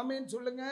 ஆமேன்னு சொல்லுங்க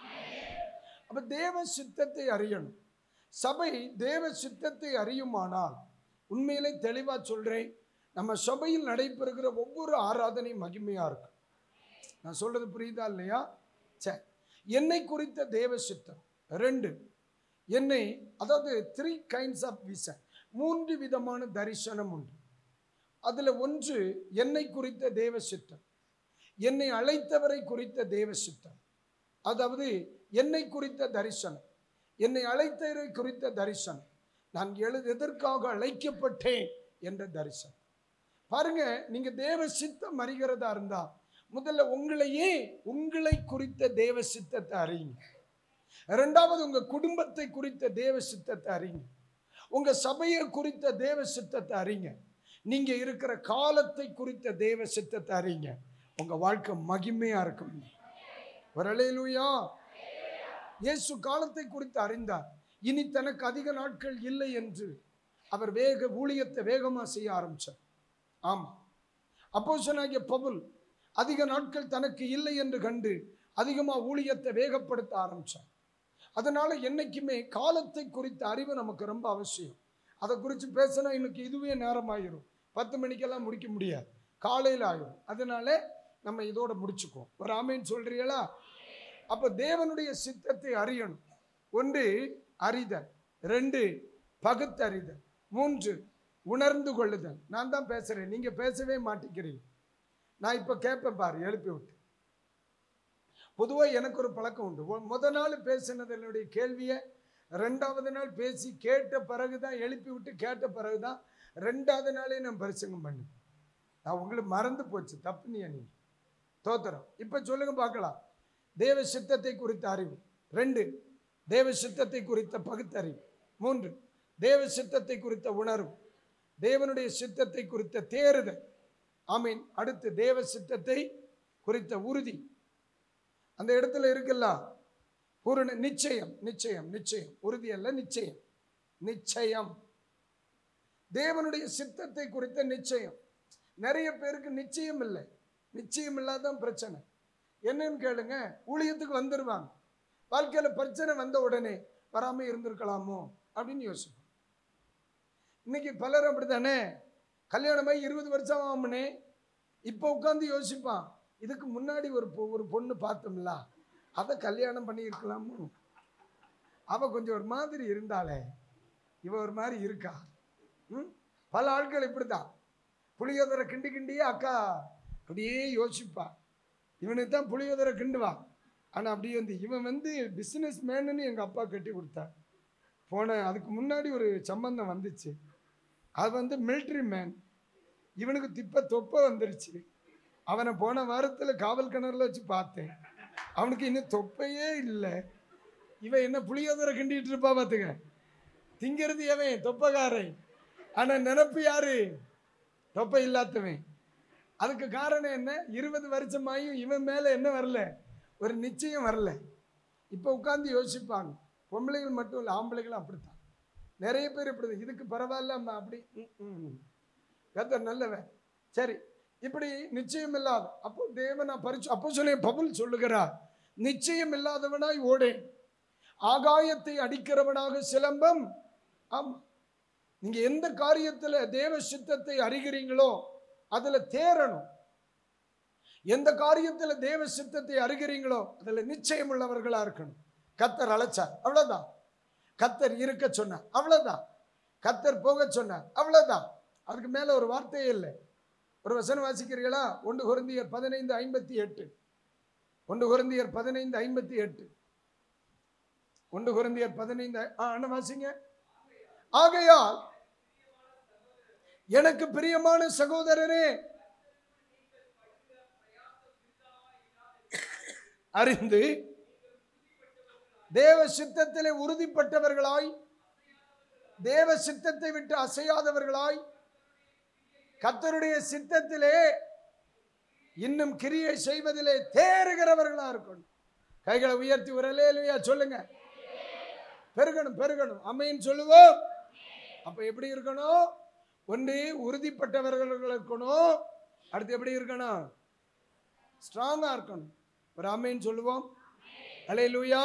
அப்ப தேவ சித்தத்தை அறியணும் சபை தேவ சித்தத்தை அறியுமானால் உண்மையிலே தெளிவா சொல்றேன் நம்ம சபையில் நடைபெறுகிற ஒவ்வொரு ஆராதனை மகிமையா இருக்கும் நான் சொல்றது புரியுதா இல்லையா சரி என்னை குறித்த தேவ சித்தம் ரெண்டு என்னை அதாவது த்ரீ கைண்ட்ஸ் ஆஃப் விஷன் மூன்று விதமான தரிசனம் உண்டு அதுல ஒன்று என்னை குறித்த தேவ சித்தம் என்னை அழைத்தவரை குறித்த தேவ சித்தம் அதாவது என்னை குறித்த தரிசனம் என்னை அழைத்தவரை குறித்த தரிசனம் நான் எழு எதற்காக அழைக்கப்பட்டேன் என்ற தரிசனம் பாருங்க நீங்க தேவ சித்தம் அறிகிறதா இருந்தா முதல்ல உங்களையே உங்களை குறித்த தேவ சித்தத்தை அறியுங்க இரண்டாவது உங்க குடும்பத்தை குறித்த தேவ சித்தத்தை அறிங்க உங்க சபையை குறித்த தேவ சித்தத்தை அறிங்க நீங்க இருக்கிற காலத்தை குறித்த தேவ சித்தத்தை அறிங்க உங்க வாழ்க்கை மகிமையா இருக்கும் ஒரு அலையிலுயா இயேசு காலத்தை குறித்து அறிந்தார் இனி தனக்கு அதிக நாட்கள் இல்லை என்று அவர் வேக ஊழியத்தை வேகமா செய்ய ஆரம்பிச்சார் ஆமா அப்போஸ்தலனாகிய பவுல் அதிக நாட்கள் தனக்கு இல்லை என்று கண்டு அதிகமா ஊழியத்தை வேகப்படுத்த ஆரம்பிச்சார் அதனால என்னைக்குமே காலத்தை குறித்த அறிவு நமக்கு ரொம்ப அவசியம் அதை குறித்து பேசினா இன்னைக்கு இதுவே நேரமாயிரும் பத்து மணிக்கெல்லாம் முடிக்க முடியாது காலையில் ஆயிரும் அதனால நம்ம இதோட முடிச்சுக்குவோம் ஒரு ஆமேன்னு சொல்றீங்களா அப்ப தேவனுடைய சித்தத்தை அறியணும் ஒன்று அறிதல் ரெண்டு பகுத்தறிதல் மூன்று உணர்ந்து கொள்ளுதல் நான் தான் பேசுறேன் நீங்க பேசவே மாட்டேங்கிறீங்க நான் இப்ப கேட்பேன் பாரு எழுப்பி விட்டு பொதுவாக எனக்கு ஒரு பழக்கம் உண்டு ஒ- முத நாள் பேசினது என்னுடைய கேள்வியை ரெண்டாவது நாள் பேசி கேட்ட பிறகு தான் எழுப்பி விட்டு கேட்ட பிறகு தான் ரெண்டாவது நாளே நான் பரிசங்கம் பண்ணேன் நான் உங்களுக்கு மறந்து போச்சு தப்புனியா நீங்க தோத்திரம் இப்போ சொல்லுங்க பார்க்கலாம் தேவ சித்தத்தை குறித்த அறிவு ரெண்டு தேவ சித்தத்தை குறித்த பகுத்தறிவு மூன்று தேவ சித்தத்தை குறித்த உணர்வு தேவனுடைய சித்தத்தை குறித்த தேறுதல் ஆமீன் அடுத்து தேவ சித்தத்தை குறித்த உறுதி அந்த இடத்துல இருக்குல்ல பூரண நிச்சயம் நிச்சயம் நிச்சயம் உறுதி அல்ல நிச்சயம் நிச்சயம் தேவனுடைய சித்தத்தை குறித்த நிச்சயம் நிறைய பேருக்கு நிச்சயம் இல்லை நிச்சயம் இல்லாதான் பிரச்சனை என்னன்னு கேளுங்க ஊழியத்துக்கு வந்துடுவாங்க வாழ்க்கையில பிரச்சனை வந்த உடனே வராம இருந்திருக்கலாமோ அப்படின்னு யோசிப்போம் இன்னைக்கு பலர் அப்படித்தானே கல்யாணமாகி இருபது வருஷம் ஆகும்னே இப்போ உட்காந்து யோசிப்பான் இதுக்கு முன்னாடி ஒரு பொ- ஒரு பொண்ணு பார்த்தோம்ல அதை கல்யாணம் பண்ணியிருக்கலாமோ அவ கொஞ்சம் ஒரு மாதிரி இருந்தாளே இவ ஒரு மாதிரி இருக்கா ம் பல ஆட்கள் இப்படிதான் புளியோதரை கிண்டி கிண்டியே அக்கா அப்படியே யோசிப்பா இவனுக்கு தான் புளியோதரை கிண்டுவா ஆனால் அப்படியே வந்து இவன் வந்து பிஸ்னஸ் மேனுன்னு எங்கள் அப்பா கட்டி கொடுத்தார் போன அதுக்கு முன்னாடி ஒரு சம்பந்தம் வந்துச்சு அது வந்து மிலிட்ரி மேன் இவனுக்கு திப்ப தொப்பை வந்துருச்சு அவனை போன வாரத்தில் காவல் கிணறுல வச்சு பார்த்தேன் அவனுக்கு இன்னும் தொப்பையே இல்லை இவன் என்ன புளியோதரை கிண்டிட்டு இருப்பா பார்த்துக்க திங்கிறது எவன் தொப்பைக்காரன் ஆனால் நினப்பு யாரு தொப்பை இல்லாதவன் அதுக்கு காரணம் என்ன இருபது வருஷமாயும் இவன் மேலே என்ன வரல ஒரு நிச்சயம் வரல இப்போ உட்காந்து யோசிப்பாங்க பொம்பளைகள் மட்டும் இல்லை ஆம்பளைகளும் அப்படித்தான் நிறைய பேர் இப்படி இதுக்கு பரவாயில்ல அம்மா அப்படி ம், ம். கர்த்தர் நல்லவன் சரி இப்படி நிச்சயம் இல்லாத அப்போ தேவனா பரிசு அப்போ சொல்லி பவுல் சொல்லுகிறார் நிச்சயம் இல்லாதவனாய் ஓடேன் ஆகாயத்தை அடிக்கிறவனாக சிலம்பம் ஆம் நீங்க எந்த காரியத்துல தேவ சித்தத்தை அறிகிறீங்களோ அதுல தேரணும் எந்த காரியத்துல தேவ சித்தத்தை அறிகிறீங்களோ அதுல நிச்சயம் உள்ளவர்களா இருக்கணும் கத்தர் அழைச்சார் அவ்வளவுதான் கத்தர் இருக்க சொன்னார் அவ்வளவுதான் கத்தர் போக சொன்னார் அவ்வளவுதான் அதுக்கு மேல ஒரு வார்த்தையே இல்லை ஒரு வசனம் வாசிக்கிறீங்களா ஒன்று குருந்தியர் பதினைந்து ஐம்பத்தி எட்டு ஒன்று குருந்தியர் பதினைந்து ஐம்பத்தி எட்டு ஒன்று குருந்தியர் பதினைந்து ஆ அண்ணா வாசிங்க ஆகையால் எனக்கு பிரியமான சகோதரரே அறிந்து தேவ சித்தத்திலே உறுதிப்பட்டவர்களாய் தேவ சித்தத்தை விட்டு அசையாதவர்களாய் கர்த்தருடைய சித்தத்திலே இன்னும் கிரியை செய்வதிலே தேறுகிறவர்களா இருக்கணும் கைகளை உயர்த்தி ஒரு அலேலுயா சொல்லுங்க பெருகணும் பெருகணும் அம்மைன்னு சொல்லுவோம் அப்ப எப்படி இருக்கணும் ஒன்று உறுதிப்பட்டவர்கள் இருக்கணும் அடுத்து எப்படி இருக்கணும் ஸ்ட்ராங்கா இருக்கணும் ஒரு அம்மைன்னு சொல்லுவோம் அலே லூயா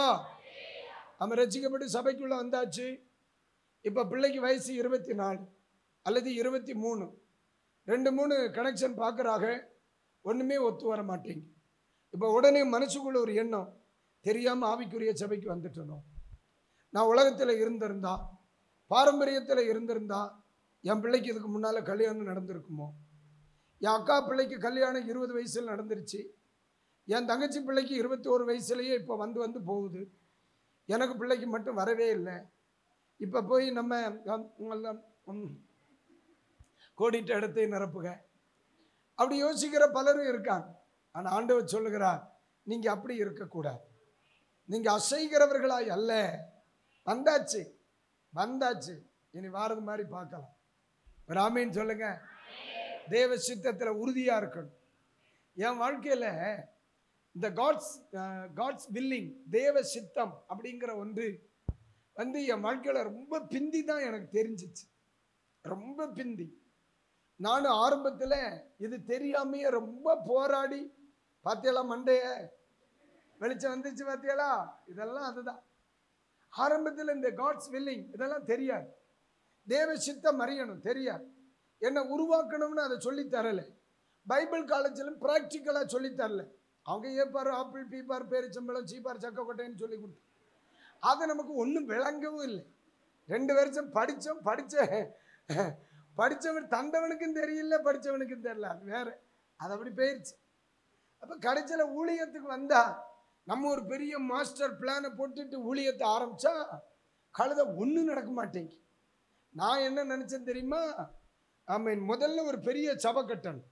அவன் ரசிக்கப்பட்டு சபைக்குள்ள வந்தாச்சு இப்போ பிள்ளைக்கு வயசு இருபத்தி நாலு அல்லது இருபத்தி மூணு ரெண்டு மூணு கனெக்ஷன் பார்க்குறாங்க ஒன்றுமே ஒத்து வர மாட்டேங்க இப்போ உடனே மனசுக்குள்ள ஒரு எண்ணம் தெரியாமல் ஆவிக்குரிய சபைக்கு வந்துட்டணும் நான் உலகத்தில் இருந்திருந்தா பாரம்பரியத்தில் இருந்திருந்தா என் பிள்ளைக்கு இதுக்கு முன்னால் கல்யாணம் நடந்திருக்குமோ என் அக்கா பிள்ளைக்கு கல்யாணம் இருபது வயசில் நடந்துருச்சு என் தங்கச்சி பிள்ளைக்கு இருபத்தி ஒரு வயசுலேயே இப்போ வந்து வந்து போகுது எனக்கு பிள்ளைக்கு மட்டும் வரவே இல்லை இப்போ போய் நம்ம ஹம், எல்லாம், ஹம், கோடிட்ட இடத்தை நிரப்புக அப்படி யோசிக்கிற பலரும் இருக்காங்க ஆனால் ஆண்டவர் சொல்லுகிறார் நீங்கள் அப்படி இருக்கக்கூடாது நீங்கள் அசைகிறவர்களாய் அல்ல வந்தாச்சு வந்தாச்சு இனி வாரது மாதிரி பார்க்கலாம் ஒரு ஆமீன் சொல்லுங்க தேவ சித்தத்தில் உறுதியாக இருக்கணும் என் வாழ்க்கையில் இந்த காட்ஸ் காட்ஸ் வில்லிங் தேவ சித்தம் அப்படிங்கிற ஒன்று வந்து என் வாழ்க்கையில் ரொம்ப பிந்தி தான் எனக்கு தெரிஞ்சிச்சு ரொம்ப பிந்தி நான் ஆரம்பத்தில் இது தெரியாமையே ரொம்ப போராடி பார்த்தியலா மண்டைய வெளிச்சம் வந்துச்சு பார்த்தியலா இதெல்லாம் அதுதான் ஆரம்பத்தில் இந்த காட்ஸ் வில்லிங் இதெல்லாம் தெரியாது தேவ சித்தம் அறியணும் தெரியாது என்னை உருவாக்கணும்னு அதை சொல்லித் தரலை பைபிள் காலேஜிலும் ப்ராக்டிக்கலாக சொல்லித் தரல அவங்க ஏப்பார் ஆப்பிள் பீப்பார் பேரிச்சம்பழம் சீப்பார் சக்கக்கொட்டைன்னு சொல்லி கொடுத்து அது நமக்கு ஒன்றும் விளங்கவும் இல்லை ரெண்டு வருஷம் படித்தோம் படித்த படித்தவன் தந்தவனுக்கும் தெரியல படித்தவனுக்கும் தெரியல அது வேற அது அப்படி போயிடுச்சு அப்போ கடைசியில் ஊழியத்துக்கு வந்தா நம்ம ஒரு பெரிய மாஸ்டர் பிளானை போட்டுட்டு ஊழியத்தை ஆரம்பிச்சா கழுத ஒன்றும் நடக்க மாட்டேங்கி நான் என்ன நினச்சேன் தெரியுமா ஆமீன் முதல்ல ஒரு பெரிய சபை கட்டணும்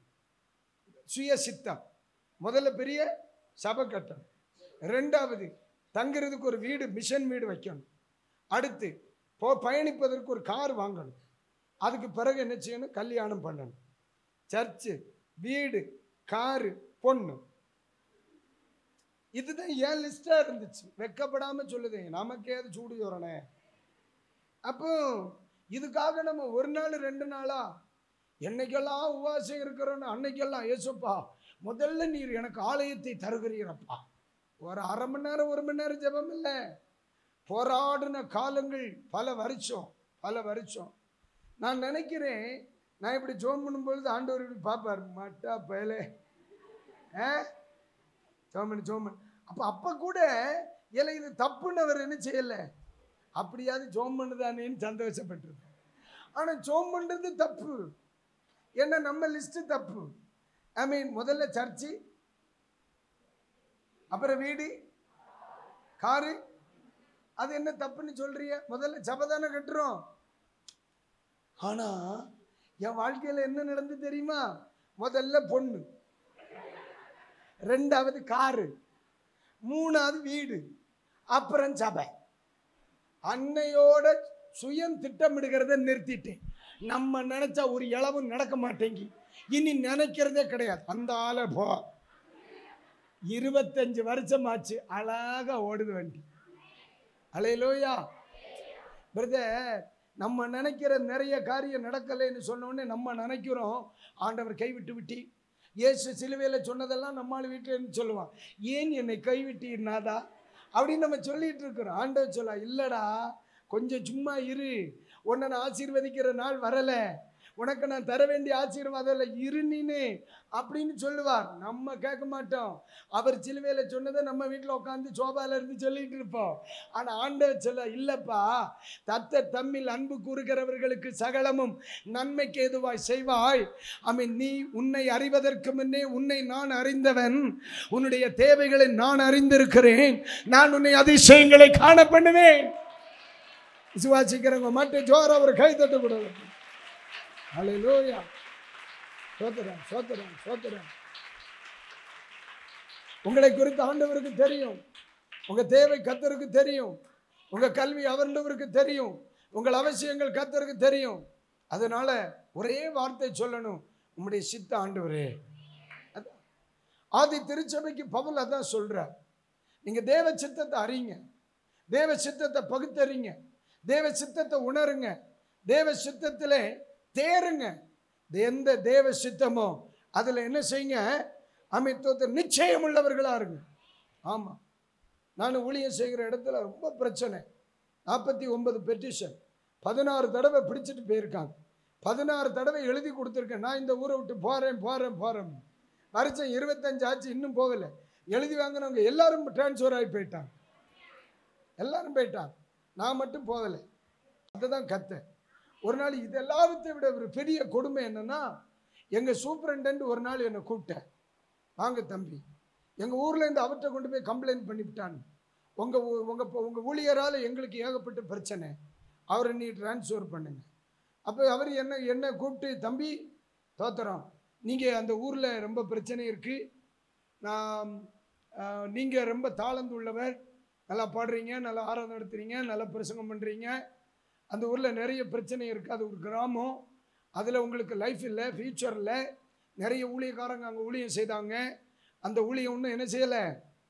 சுய சித்தம் முதல்ல பெரிய சபை கட்டணும் ரெண்டாவது தங்குறதுக்கு ஒரு வீடு மிஷன் வீடு வைக்கணும் அடுத்து போ பயணிப்பதற்கு ஒரு கார் வாங்கணும் அதுக்கு பிறகு என்ன செய்யணும் கல்யாணம் பண்ணணும் சர்ச்சு வீடு காரு பொண்ணு இதுதான் ஏன் லிஸ்டாக இருந்துச்சு வெக்கப்படாம சொல்லுது நமக்கே அது சூடு ஜோரணே அப்போ இதுக்காக நம்ம ஒரு நாள் ரெண்டு நாளா என்னைக்கெல்லாம் உபவாசம் இருக்கிறோன்னு அன்னைக்கெல்லாம் ஏசுப்பா முதல்ல நீர் எனக்கு ஆலயத்தை தருகிறீரப்பா ஒரு அரை மணி நேரம் ஒரு மணி நேரம் ஜெபம் இல்லை போராடின காலங்கள் பல வருஷம் பல வருஷம் நான் நினைக்கிறேன் நான் இப்படி ஜோம் பண்ணும்பொழுது ஆண்டவர் இப்படி பார்ப்பார் மட்டா பயலே ஆ சோமன் சோமன் அப்போ அப்போ கூட இல்லை இது தப்புன்னு அவர் என்ன செய்யலை அப்படியாவது ஜோம் பண்ணுதானேன்னு சந்தோஷப்பட்டிருக்கேன் ஆனால் ஜோம் பண்ணுறது தப்பு ஏன்னா நம்ம லிஸ்ட்டு தப்பு ஐ மீன் முதல்ல சர்ச்சு அப்புறம் வீடு காரு அது என்ன தப்புன்னு சொல்றிய முதல்ல சபை தானே கட்டுறோம் ஆனா என் வாழ்க்கையில் என்ன நடந்து தெரியுமா முதல்ல பொண்ணு ரெண்டாவது காரு மூணாவது வீடு அப்புறம் சபை அன்னையோட சுயம் திட்டமிடுகிறத நிறுத்திட்டேன் நம்ம நினைச்சா ஒரு இளவும் நடக்க மாட்டேங்கி இனி நினைக்கிறதே கிடையாது அந்த ஆளை போ இருபத்தஞ்சு வருஷம் ஆச்சு அழகா ஓடுது வண்டி அலையிலோயா பிரதர் நம்ம நினைக்கிற நிறைய காரியம் நடக்கலைன்னு சொன்ன உடனே நம்ம நினைக்கிறோம் ஆண்டவர் கைவிட்டு விட்டி இயேசு சிலுவையில் சொன்னதெல்லாம் நம்மால் வீட்டில் சொல்லுவான் ஏன் என்னை கைவிட்டீர்னாதா அப்படின்னு நம்ம சொல்லிட்டு இருக்கிறோம் ஆண்டவர் சொல்ல இல்லடா கொஞ்சம் சும்மா இரு உன்னை நான் ஆசீர்வதிக்கிற நாள் வரலை உனக்கு நான் தர வேண்டிய ஆசீர்வாதம் இல்லை இரு நீனு அப்படின்னு சொல்லுவார் நம்ம கேட்க மாட்டோம் அவர் சிலுவையில் சொன்னதை நம்ம வீட்டில் உட்காந்து சோபால இருந்து சொல்லிட்டு இருப்போம் ஆனால் ஆண்டவர் சொல்ல இல்லைப்பா தத்த தம்மில் அன்பு கூறுகிறவர்களுக்கு சகலமும் நன்மைக்கு எதுவாய் செய்வாய் ஐ நீ உன்னை அறிவதற்கு முன்னே உன்னை நான் அறிந்தவன் உன்னுடைய தேவைகளை நான் அறிந்திருக்கிறேன் நான் உன்னை அதிசயங்களை காண பண்ணுவேன் விசுவாசிக்கிறவங்க மட்டும் ஜோர ஒரு கை தட்டக்கூடாது ஹalleluya சோத்திரம் சோத்திரம் சோத்திரம் உங்களை குறித்து ஆண்டவருக்கு தெரியும் உங்க தேவை கத்தருக்கு தெரியும் உங்க கல்வி அவர்ந்தவருக்கு தெரியும் உங்கள் அவசியங்கள் கத்தருக்கு தெரியும் அதனால ஒரே வார்த்தை சொல்லணும் உம்முடைய சித்த ஆண்டவரே அதான். ஆதி திருச்சபைக்கு பவுல் அதான் சொல்றார் நீங்க தேவ சித்தத்தை அறிங்க தேவ சித்தத்தை பகுத்தறிங்க தேவ சித்தத்தை உணருங்க தேவ சித்தத்திலே தேருங்க எந்த தேவ சித்தமோ அதில் என்ன செய்யுங்க அமைத்தோத்த நிச்சயம் உள்ளவர்களா இருங்க ஆமாம் நான் ஊழியம் செய்கிற இடத்துல ரொம்ப பிரச்சனை நாற்பத்தி ஒன்பது பெட்டிஷன் பதினாறு தடவை பிடிச்சிட்டு போயிருக்காங்க பதினாறு தடவை எழுதி கொடுத்துருக்கேன் நான் இந்த ஊரை விட்டு போகிறேன் போகிறேன் போகிறேன் வருஷம் இருபத்தஞ்சு ஆச்சு இன்னும் போகலை எழுதி வாங்கினவங்க எல்லாரும் டிரான்ஸ்ஃபர் ஆகி போயிட்டாங்க எல்லாரும் போயிட்டாங்க நான் மட்டும் போகலை அதுதான் கத்தை ஒரு நாள் இது எல்லாத்தையும் விட ஒரு பெரிய கொடுமை என்னன்னா எங்கள் சூப்பரண்டன்ட் ஒரு நாள் என்னை கூப்பிட்டேன் வாங்க தம்பி எங்கள் ஊர்லேருந்து அவர்கிட்ட கொண்டு போய் கம்ப்ளைண்ட் பண்ணிவிட்டான் உங்கள் உங்கள் உங்கள் ஊழியரால் எங்களுக்கு ஏகப்பட்ட பிரச்சனை அவரை நீ ட்ரான்ஸ்ஃபர் பண்ணுங்க அப்போ அவர் என்ன என்ன கூப்பிட்டு தம்பி தோத்துறோம் நீங்கள் அந்த ஊரில் ரொம்ப பிரச்சனை இருக்குது நான் நீங்கள் ரொம்ப தாளந்து உள்ளவர் நல்லா பாடுறீங்க நல்லா ஆராதனை நடத்துறீங்க நல்லா பிரசங்கம் பண்ணுறீங்க அந்த ஊரில் நிறைய பிரச்சனை இருக்குது அது ஒரு கிராமம் அதில் உங்களுக்கு லைஃப் இல்லை ஃப்யூச்சர் இல்லை நிறைய ஊழியக்காரங்க அங்கே ஊழியம் செய்தாங்க அந்த ஊழியம் ஒன்றும் என்ன செய்யலை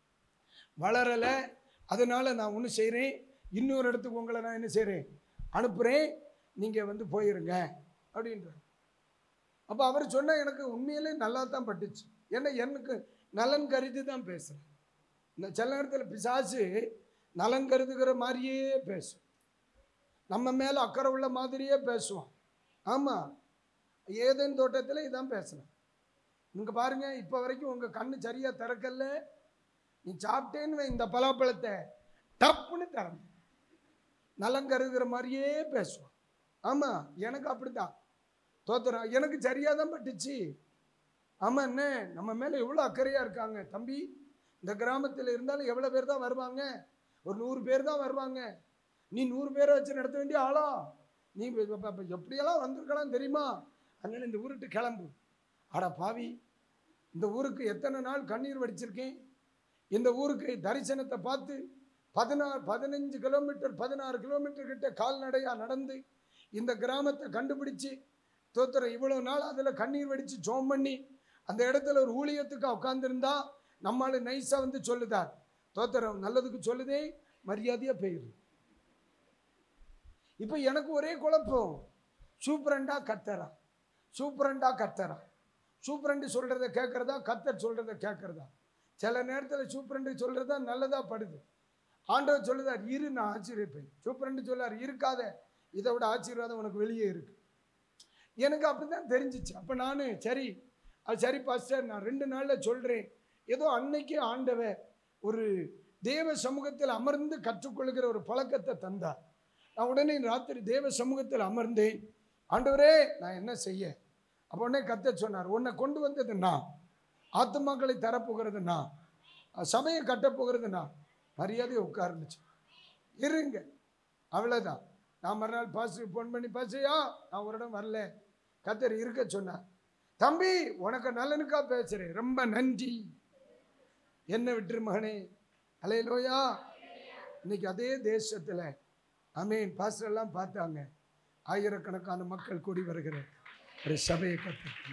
வளரலை அதனால் நான் ஒன்று செய்கிறேன் இன்னொரு இடத்துக்கு உங்களை நான் என்ன செய்கிறேன் அனுப்புகிறேன் நீங்கள் வந்து போயிருங்க அப்படின்ற அப்போ அவர் சொன்ன எனக்கு உண்மையிலே நல்லா தான் பட்டுச்சு ஏன்னா எனக்கு நலன் கருதி தான் பேசுகிறேன் இந்த சில நேரத்தில் பிசாசு நலன் கருதுகிற மாதிரியே பேசும் நம்ம மேலே அக்கறை உள்ள மாதிரியே பேசுவான் ஆமாம் ஏதேன் தோட்டத்தில் இதான் பேசுனேன் இங்கே பாருங்க இப்போ வரைக்கும் உங்கள் கண்ணு சரியாக திறக்கல நீ சாப்பிட்டேன்னு வை இந்த பலாப்பழத்தை டப்புன்னு தரணும் நலம் கருதுகிற மாதிரியே பேசுவான் ஆமாம் எனக்கு அப்படித்தான் தோத்துறான் எனக்கு சரியாக தான் பட்டுச்சு ஆமாம் என்ன நம்ம மேலே எவ்வளோ அக்கறையாக இருக்காங்க தம்பி இந்த கிராமத்தில் இருந்தாலும் எவ்வளோ பேர் தான் வருவாங்க ஒரு நூறு பேர் தான் வருவாங்க நீ நூறு பேரை வச்சு நடத்த வேண்டிய ஆளா நீ இப்ப- இப்ப- இப்ப எப்படியெல்லாம் வந்திருக்கலாம் தெரியுமா அதனால இந்த ஊருட்டு கிளம்பு அட பாவி இந்த ஊருக்கு எத்தனை நாள் கண்ணீர் வடிச்சிருக்கேன் இந்த ஊருக்கு தரிசனத்தை பார்த்து பதினாறு பதினஞ்சு கிலோமீட்டர் பதினாறு கிலோமீட்டர் கிட்ட கால்நடையாக நடந்து இந்த கிராமத்தை கண்டுபிடிச்சு தோத்துற இவ்வளோ நாள் அதில் கண்ணீர் வடித்து ஜோம் பண்ணி அந்த இடத்துல ஒரு ஊழியத்துக்கு உட்காந்துருந்தா நம்மால் நைஸாக வந்து சொல்லுதார் தோத்திரம் நல்லதுக்கு சொல்லுதே மரியாதையாக போயிரு இப்போ எனக்கு ஒரே குழப்பம் சூப்பரண்டா கத்தரா சூப்பரண்டா கத்தரா சூப்பரண்டு சொல்கிறத கேட்குறதா கத்தர் சொல்கிறத கேட்குறதா சில நேரத்தில் சூப்பரண்டு சொல்கிறதா நல்லதாக படுது ஆண்டவர் சொல்லுதார் இரு நான் ஆச்சரியப்பேன் சூப்பரண்டு சொல்லார் இருக்காத இதை விட ஆசீர்வாதம் உனக்கு வெளியே இருக்கு எனக்கு அப்படி தான் தெரிஞ்சிச்சு அப்போ நான் சரி அது சரி பாஸ்டர் நான் ரெண்டு நாளில் சொல்கிறேன் ஏதோ அன்னைக்கு ஆண்டவர் ஒரு தேவ சமூகத்தில் அமர்ந்து கற்றுக்கொள்கிற ஒரு பழக்கத்தை தந்தார் நான் உடனே ராத்திரி தேவ சமூகத்தில் அமர்ந்தேன் ஆண்டவரே நான் என்ன செய்ய அப்போ உடனே கத்த சொன்னார் உன்னை கொண்டு வந்தது நான் ஆத்துமாக்களை தரப்போகிறது நான் சபையை கட்டப்போகிறது நான் மரியாதையை உட்கார்ந்துச்சு இருங்க அவ்வளோதான் நான் மறுநாள் பாசு ஃபோன் பண்ணி பாசியா நான் ஒரு இடம் வரல கத்தர் இருக்க சொன்னார் தம்பி உனக்கு நலனுக்கா பேசுகிறேன் ரொம்ப நன்றி என்ன விட்டுரு மகனே அலையலோயா இன்னைக்கு அதே தேசத்தில் அமீன் பாஸ்டர் எல்லாம் பார்த்தாங்க ஆயிரக்கணக்கான மக்கள் கூடி வருகிற ஒரு சபையை கட்டு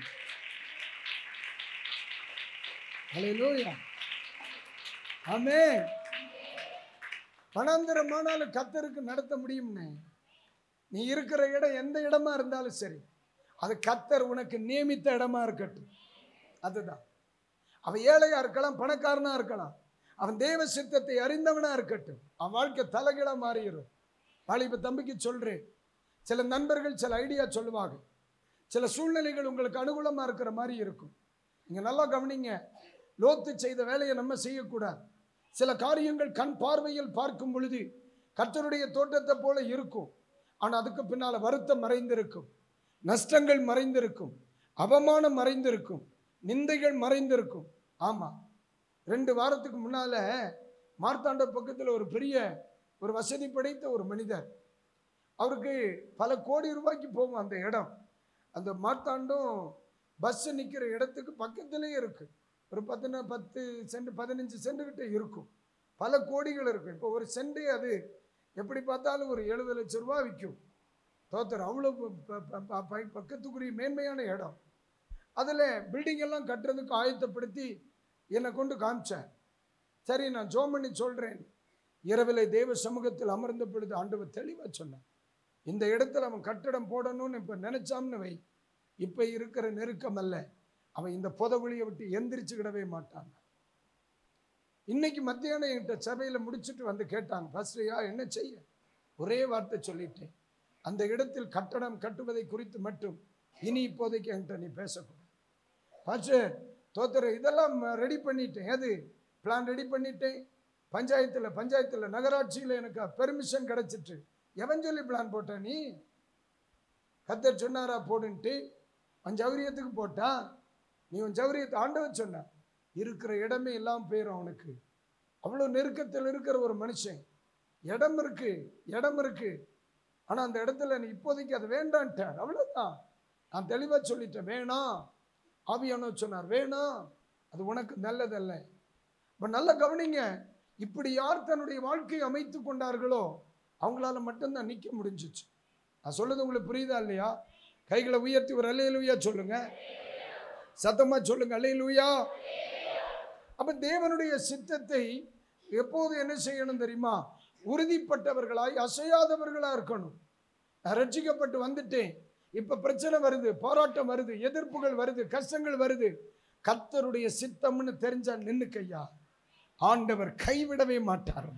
அலையலோயா ஆமே பணாந்திரமானாலும் கத்தருக்கு நடத்த முடியும்னே நீ இருக்கிற இடம் எந்த இடமா இருந்தாலும் சரி அது கத்தர் உனக்கு நியமித்த இடமா இருக்கட்டும் அதுதான் அவன் ஏழையா இருக்கலாம் பணக்காரனா இருக்கலாம் அவன் தேவ சித்தத்தை அறிந்தவனா இருக்கட்டும் அவன் வாழ்க்கை தலைகீழா மாறிடும் வாலிப தம்பிக்கு சொல்றேன் சில நண்பர்கள் சில ஐடியா சொல்லுவாங்க சில சூழ்நிலைகள் உங்களுக்கு அனுகூலமா இருக்கிற மாதிரி இருக்கும் நீங்க நல்லா கவனிங்க லோத்து செய்த வேலையை நம்ம செய்யக்கூடாது சில காரியங்கள் கண் பார்வையில் பார்க்கும் பொழுது கர்த்தருடைய தோட்டத்தை போல இருக்கும் ஆனால் அதுக்கு பின்னால் வருத்தம் மறைந்திருக்கும் நஷ்டங்கள் மறைந்திருக்கும் அவமானம் மறைந்திருக்கும் நிந்தைகள் மறைந்திருக்கும் ஆமாம் ரெண்டு வாரத்துக்கு முன்னால் மார்த்தாண்ட பக்கத்தில் ஒரு பெரிய ஒரு வசதி படைத்த ஒரு மனிதர் அவருக்கு பல கோடி ரூபாய்க்கு போகும் அந்த இடம் அந்த மார்த்தாண்டும் பஸ்ஸு நிற்கிற இடத்துக்கு பக்கத்துலேயே இருக்குது ஒரு பத்து பத்து சென்ட் பதினஞ்சு சென்ட் கிட்ட இருக்கும் பல கோடிகள் இருக்கும் இப்போ ஒரு சென்ட் அது எப்படி பார்த்தாலும் ஒரு எழுபது லட்ச ரூபா விற்கும் தோத்தர் அவ்வளோ ப- ப- ப- ப- ப- பக்கத்துக்குரிய மேன்மையான இடம் அதில் பில்டிங் எல்லாம் கட்டுறதுக்கு ஆயத்தப்படுத்தி என்னை கொண்டு காமிச்சேன் சரி நான் ஜோம் பண்ணி சொல்கிறேன் இரவிலே தேவ சமூகத்தில் அமர்ந்த பொழுது ஆண்டவர் தெளிவாக சொன்னான் இந்த இடத்துல அவன் கட்டடம் போடணும்னு இப்போ நினைச்சாம்னு வை இப்போ இருக்கிற நெருக்கம் அல்ல அவன் இந்த புதவுளியை விட்டு எந்திரிச்சுக்கிடவே மாட்டான் இன்னைக்கு மத்தியானம் என்கிட்ட சபையில் முடிச்சுட்டு வந்து கேட்டாங்க பாஸ்டர்யா என்ன செய்ய ஒரே வார்த்தை சொல்லிட்டேன் அந்த இடத்தில் கட்டடம் கட்டுவதை குறித்து மட்டும் இனி இப்போதைக்கு என்கிட்ட நீ பேசக்கூடாது பாஸ்டர் தோத்தர இதெல்லாம் ரெடி பண்ணிட்டேன் எது பிளான் ரெடி பண்ணிட்டேன் பஞ்சாயத்தில் பஞ்சாயத்தில் நகராட்சியில் எனக்கு பெர்மிஷன் கிடைச்சிட்டு எவன் சொல்லி பிளான் போட்ட நீ கத்தர் சொன்னாரா போடுன்ட்டு அவன் ஜௌரியத்துக்கு போட்டா நீ உன் ஜௌரியத்தை ஆண்டவர் சொன்ன இருக்கிற இடமே எல்லாம் போயிடும் அவனுக்கு அவ்வளோ நெருக்கத்தில் இருக்கிற ஒரு மனுஷன் இடம் இருக்கு இடம் இருக்கு ஆனால் அந்த இடத்துல நீ இப்போதைக்கு அது வேண்டான்ட்டார் அவ்வளோதான் நான் தெளிவாக சொல்லிட்டேன் வேணாம் ஆவியானவர் சொன்னார் வேணாம் அது உனக்கு நல்லதல்ல இப்போ நல்லா கவனிங்க இப்படி யார் தன்னுடைய வாழ்க்கையை அமைத்து கொண்டார்களோ அவங்களால மட்டும்தான் நிற்க முடிஞ்சிச்சு நான் சொல்றது உங்களுக்கு புரியுதா இல்லையா கைகளை உயர்த்தி ஒரு அலையலுயா சொல்லுங்க சத்தமா சொல்லுங்க அலையலுயா அப்ப தேவனுடைய சித்தத்தை எப்போது என்ன செய்யணும் தெரியுமா உறுதிப்பட்டவர்களாய் அசையாதவர்களா இருக்கணும் நான் ரட்சிக்கப்பட்டு வந்துட்டேன் இப்ப பிரச்சனை வருது போராட்டம் வருது எதிர்ப்புகள் வருது கஷ்டங்கள் வருது கர்த்தருடைய சித்தம்னு தெரிஞ்சா நின்னுக்கையா ஆண்டவர் கைவிடவே மாட்டார்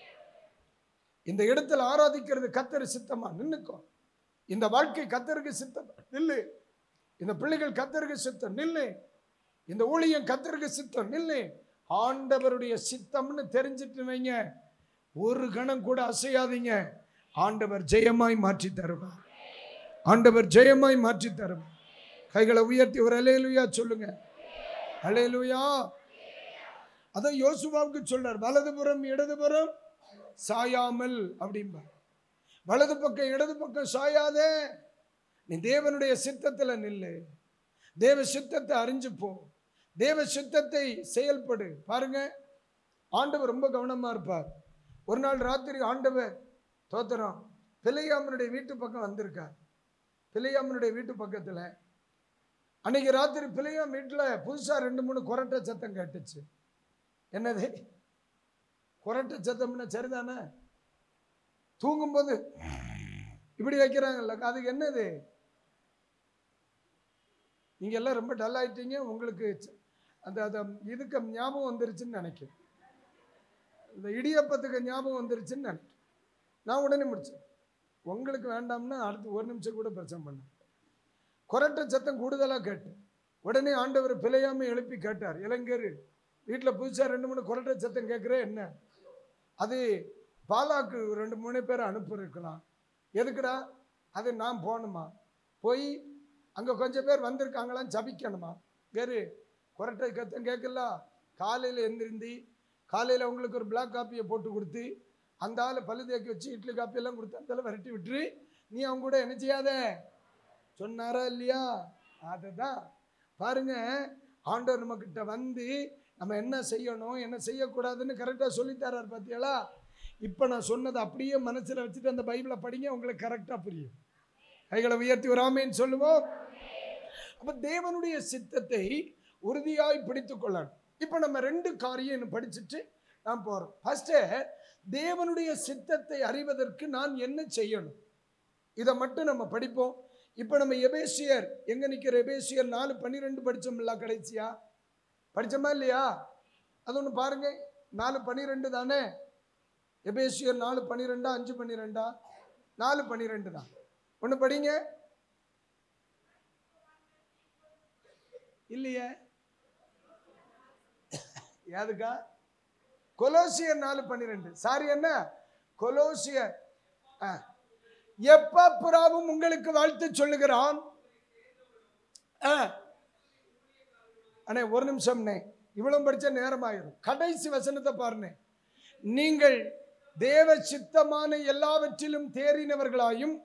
இந்த இடத்துல ஆராதிக்கிறது கத்தர் சித்தமா நின்னுக்கோ இந்த வாழ்க்கை கத்தருக்கு சித்தம் நில்லு இந்த பிள்ளைகள் கத்தருக்கு சித்தம் நில்லு இந்த ஊழியம் கத்தருக்கு சித்தம் நில்லு ஆண்டவருடைய சித்தம்னு தெரிஞ்சிட்டு வைங்க ஒரு கணம் கூட அசையாதீங்க ஆண்டவர் ஜெயமாய் மாற்றி தருவார் ஆண்டவர் ஜெயமாய் மாற்றி தருவார் கைகளை உயர்த்தி ஒரு அலையலுயா சொல்லுங்க அலையலுயா அதான் யோசுவாவுக்கு சொல்றார் வலதுபுறம் இடதுபுறம் சாயாமல் அப்படிம்பார் வலது பக்கம் இடது பக்கம் சாயாதே நீ தேவனுடைய சித்தத்தில் நில்லு தேவ சித்தத்தை அறிஞ்சு போ தேவ சித்தத்தை செயல்படு பாருங்க ஆண்டவர் ரொம்ப கவனமா இருப்பார் ஒரு நாள் ராத்திரி ஆண்டவர் தோத்திரம் பிள்ளையாமனுடைய வீட்டு பக்கம் வந்திருக்கார் பிள்ளையாமனுடைய வீட்டு பக்கத்தில் அன்னைக்கு ராத்திரி பிள்ளையாம் வீட்டில் புதுசாக ரெண்டு மூணு கொரட்டை சத்தம் கேட்டுச்சு என்னது கொரட்டை சத்தம்னா சரிதானே தூங்கும்போது இப்படி வைக்கிறாங்கல்ல அதுக்கு என்னது நீங்க எல்லாம் ரொம்ப டல் ஆயிட்டீங்க உங்களுக்கு ச- அந்த அந்த இதுக்கு ஞாபகம் வந்துருச்சுன்னு நினைக்கிறேன் இந்த இடியப்பத்துக்கு ஞாபகம் வந்துருச்சுன்னு நினைக்கிறேன் நான் உடனே முடிச்சேன் உங்களுக்கு வேண்டாம்னா அடுத்து ஒரு நிமிஷம் கூட பிரச்சனை பண்ண கொரட்டை சத்தம் கூடுதலாக கேட்டேன் உடனே ஆண்டவர் பிழையாம எழுப்பி கேட்டார் இளைஞர் வீட்டில் புதுசாக ரெண்டு மூணு கொரட்டை சத்தம் கேட்குற என்ன அது பாலாக்கு ரெண்டு மூணு பேர் அனுப்பியிருக்கலாம் எதுக்குடா அது நான் போகணுமா போய் அங்கே கொஞ்சம் பேர் வந்திருக்காங்களாம் ஜபிக்கணுமா வேறு கொரட்டை கத்தம் கேட்கல காலையில் எந்திருந்தி காலையில் உங்களுக்கு ஒரு பிளாக் காப்பியை போட்டு கொடுத்து அந்த ஆளை பல்லு தேக்கி வச்சு இட்லி காப்பி எல்லாம் கொடுத்து அந்த ஆளை விரட்டி விட்டுரு நீ அவங்க கூட என்ன செய்யாத சொன்னாரா இல்லையா அதுதான் பாருங்க ஆண்டவர் நம்மக்கிட்ட வந்து நம்ம என்ன செய்யணும் என்ன செய்யக்கூடாதுன்னு கரெக்டாக சொல்லித்தரார் பார்த்தீங்களா இப்போ நான் சொன்னதை அப்படியே மனசில் வச்சுட்டு அந்த பைபிளை படிங்க உங்களுக்கு கரெக்டாக புரியும் கைகளை உயர்த்தி வராமேன்னு சொல்லுவோம் அப்போ தேவனுடைய சித்தத்தை உறுதியாய் பிடித்து கொள்ளணும் இப்போ நம்ம ரெண்டு காரியம் இன்னும் படிச்சுட்டு நான் போகிறோம் ஃபஸ்ட்டு தேவனுடைய சித்தத்தை அறிவதற்கு நான் என்ன செய்யணும் இதை மட்டும் நம்ம படிப்போம் இப்போ நம்ம எபேசியர் எங்கே நிற்கிற எபேசியர் நாலு பன்னிரெண்டு படித்தோம்ல கடைசியா படித்தோமா இல்லையா அது ஒன்று பாருங்க நாலு பன்னிரெண்டு தானே எபேசியர் நாலு பன்னிரெண்டா அஞ்சு பன்னிரெண்டா நாலு பன்னிரெண்டு தான் ஒன்று படிங்க இல்லையே யாதுக்கா கொலோசியர் நாலு பன்னிரெண்டு சாரி என்ன கொலோசியர் ஆ. எப்ப புறாவும் உங்களுக்கு வாழ்த்து சொல்லுகிறான் ஆ. அண்ணே ஒரு நிமிஷம்ண்ணே இவ்வளவு படிச்ச நேரமாயிரும் கடைசி வசனத்தை பாருண்ணே நீங்கள் தேவ சித்தமான எல்லாவற்றிலும் தேறினவர்களாயும்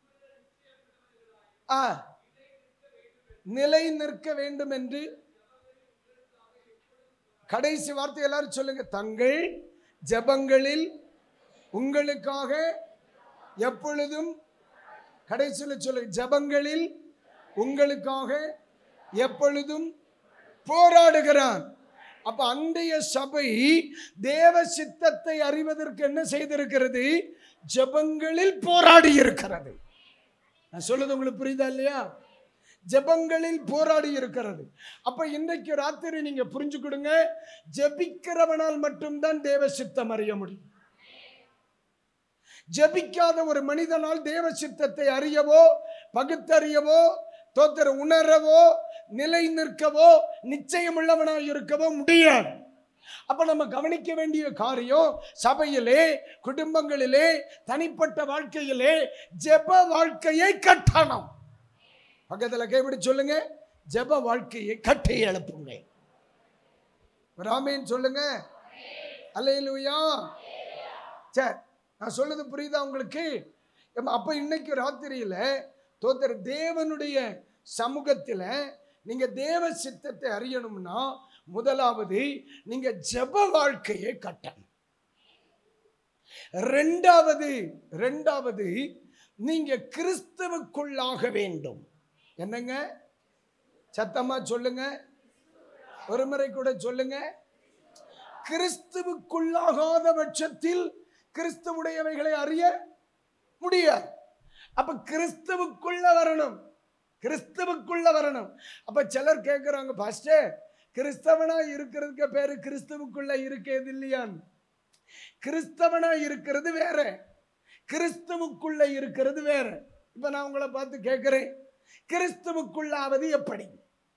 ஆ நிலை நிற்க வேண்டும் என்று கடைசி வார்த்தை எல்லாரும் சொல்லுங்க தங்கள் ஜெபங்களில் உங்களுக்காக எப்பொழுதும் கடைசியில் சொல்லுங்க ஜெபங்களில் உங்களுக்காக எப்பொழுதும் போராடுகிறான் அப்ப அன்றைய சபை தேவ சித்தத்தை அறிவதற்கு என்ன செய்திருக்கிறது ஜெபங்களில் போராடி இருக்கிறது நான் சொல்றது உங்களுக்கு புரியுதா இல்லையா ஜெபங்களில் போராடி இருக்கிறது அப்ப இன்றைக்கு ராத்திரி நீங்க புரிஞ்சுக்கிடுங்க ஜெபிக்கிறவனால் மட்டும்தான் தேவ சித்தம் அறிய முடியும் ஜெபிக்காத ஒரு மனிதனால் தேவ சித்தத்தை அறியவோ பகுத்தறியவோ தோத்திர உணரவோ நிலை நிற்கவோ நிச்சயமுள்ளவனாய் இருக்கவோ முடியாது அப்ப நம்ம கவனிக்க வேண்டிய காரியம் சபையிலே குடும்பங்களிலே தனிப்பட்ட வாழ்க்கையிலே ஜெப வாழ்க்கையை கட்டணும் பக்கத்துல கைப்பிடி சொல்லுங்க ஜெப வாழ்க்கையை கட்டி எழுப்புங்க ராமேன் சொல்லுங்க அல்லையிலுயா சரி நான் சொல்லுது புரியுதா உங்களுக்கு எம்ம, அப்ப இன்னைக்கு ராத்திரியில தோத்தர் தேவனுடைய சமூகத்துல நீங்க தேவ சித்தத்தை அறியணும்னா முதலாவது நீங்க ஜெப வாழ்க்கையை கட்டணும் ரெண்டாவது ரெண்டாவது நீங்க கிறிஸ்துவுக்குள்ளாக வேண்டும் என்னங்க சத்தமா சொல்லுங்க ஒரு முறை கூட சொல்லுங்க கிறிஸ்துவுக்குள்ளாகாத பட்சத்தில் கிறிஸ்துவுடையவைகளை அறிய முடியாது அப்ப கிறிஸ்துவுக்குள்ள வரணும் கிறிஸ்துவுக்குள்ள வரணும் அப்ப சிலர் கேட்குறாங்க பாஸ்டே கிறிஸ்தவனா இருக்கிறதுக்கு பேரு கிறிஸ்துவுக்குள்ள இருக்கிறது இல்லையான்னு கிறிஸ்தவனா இருக்கிறது வேற கிறிஸ்துவுக்குள்ள இருக்கிறது வேற இப்ப நான் உங்களை பார்த்து கேட்கிறேன் கிறிஸ்துவுக்குள்ளாவது எப்படி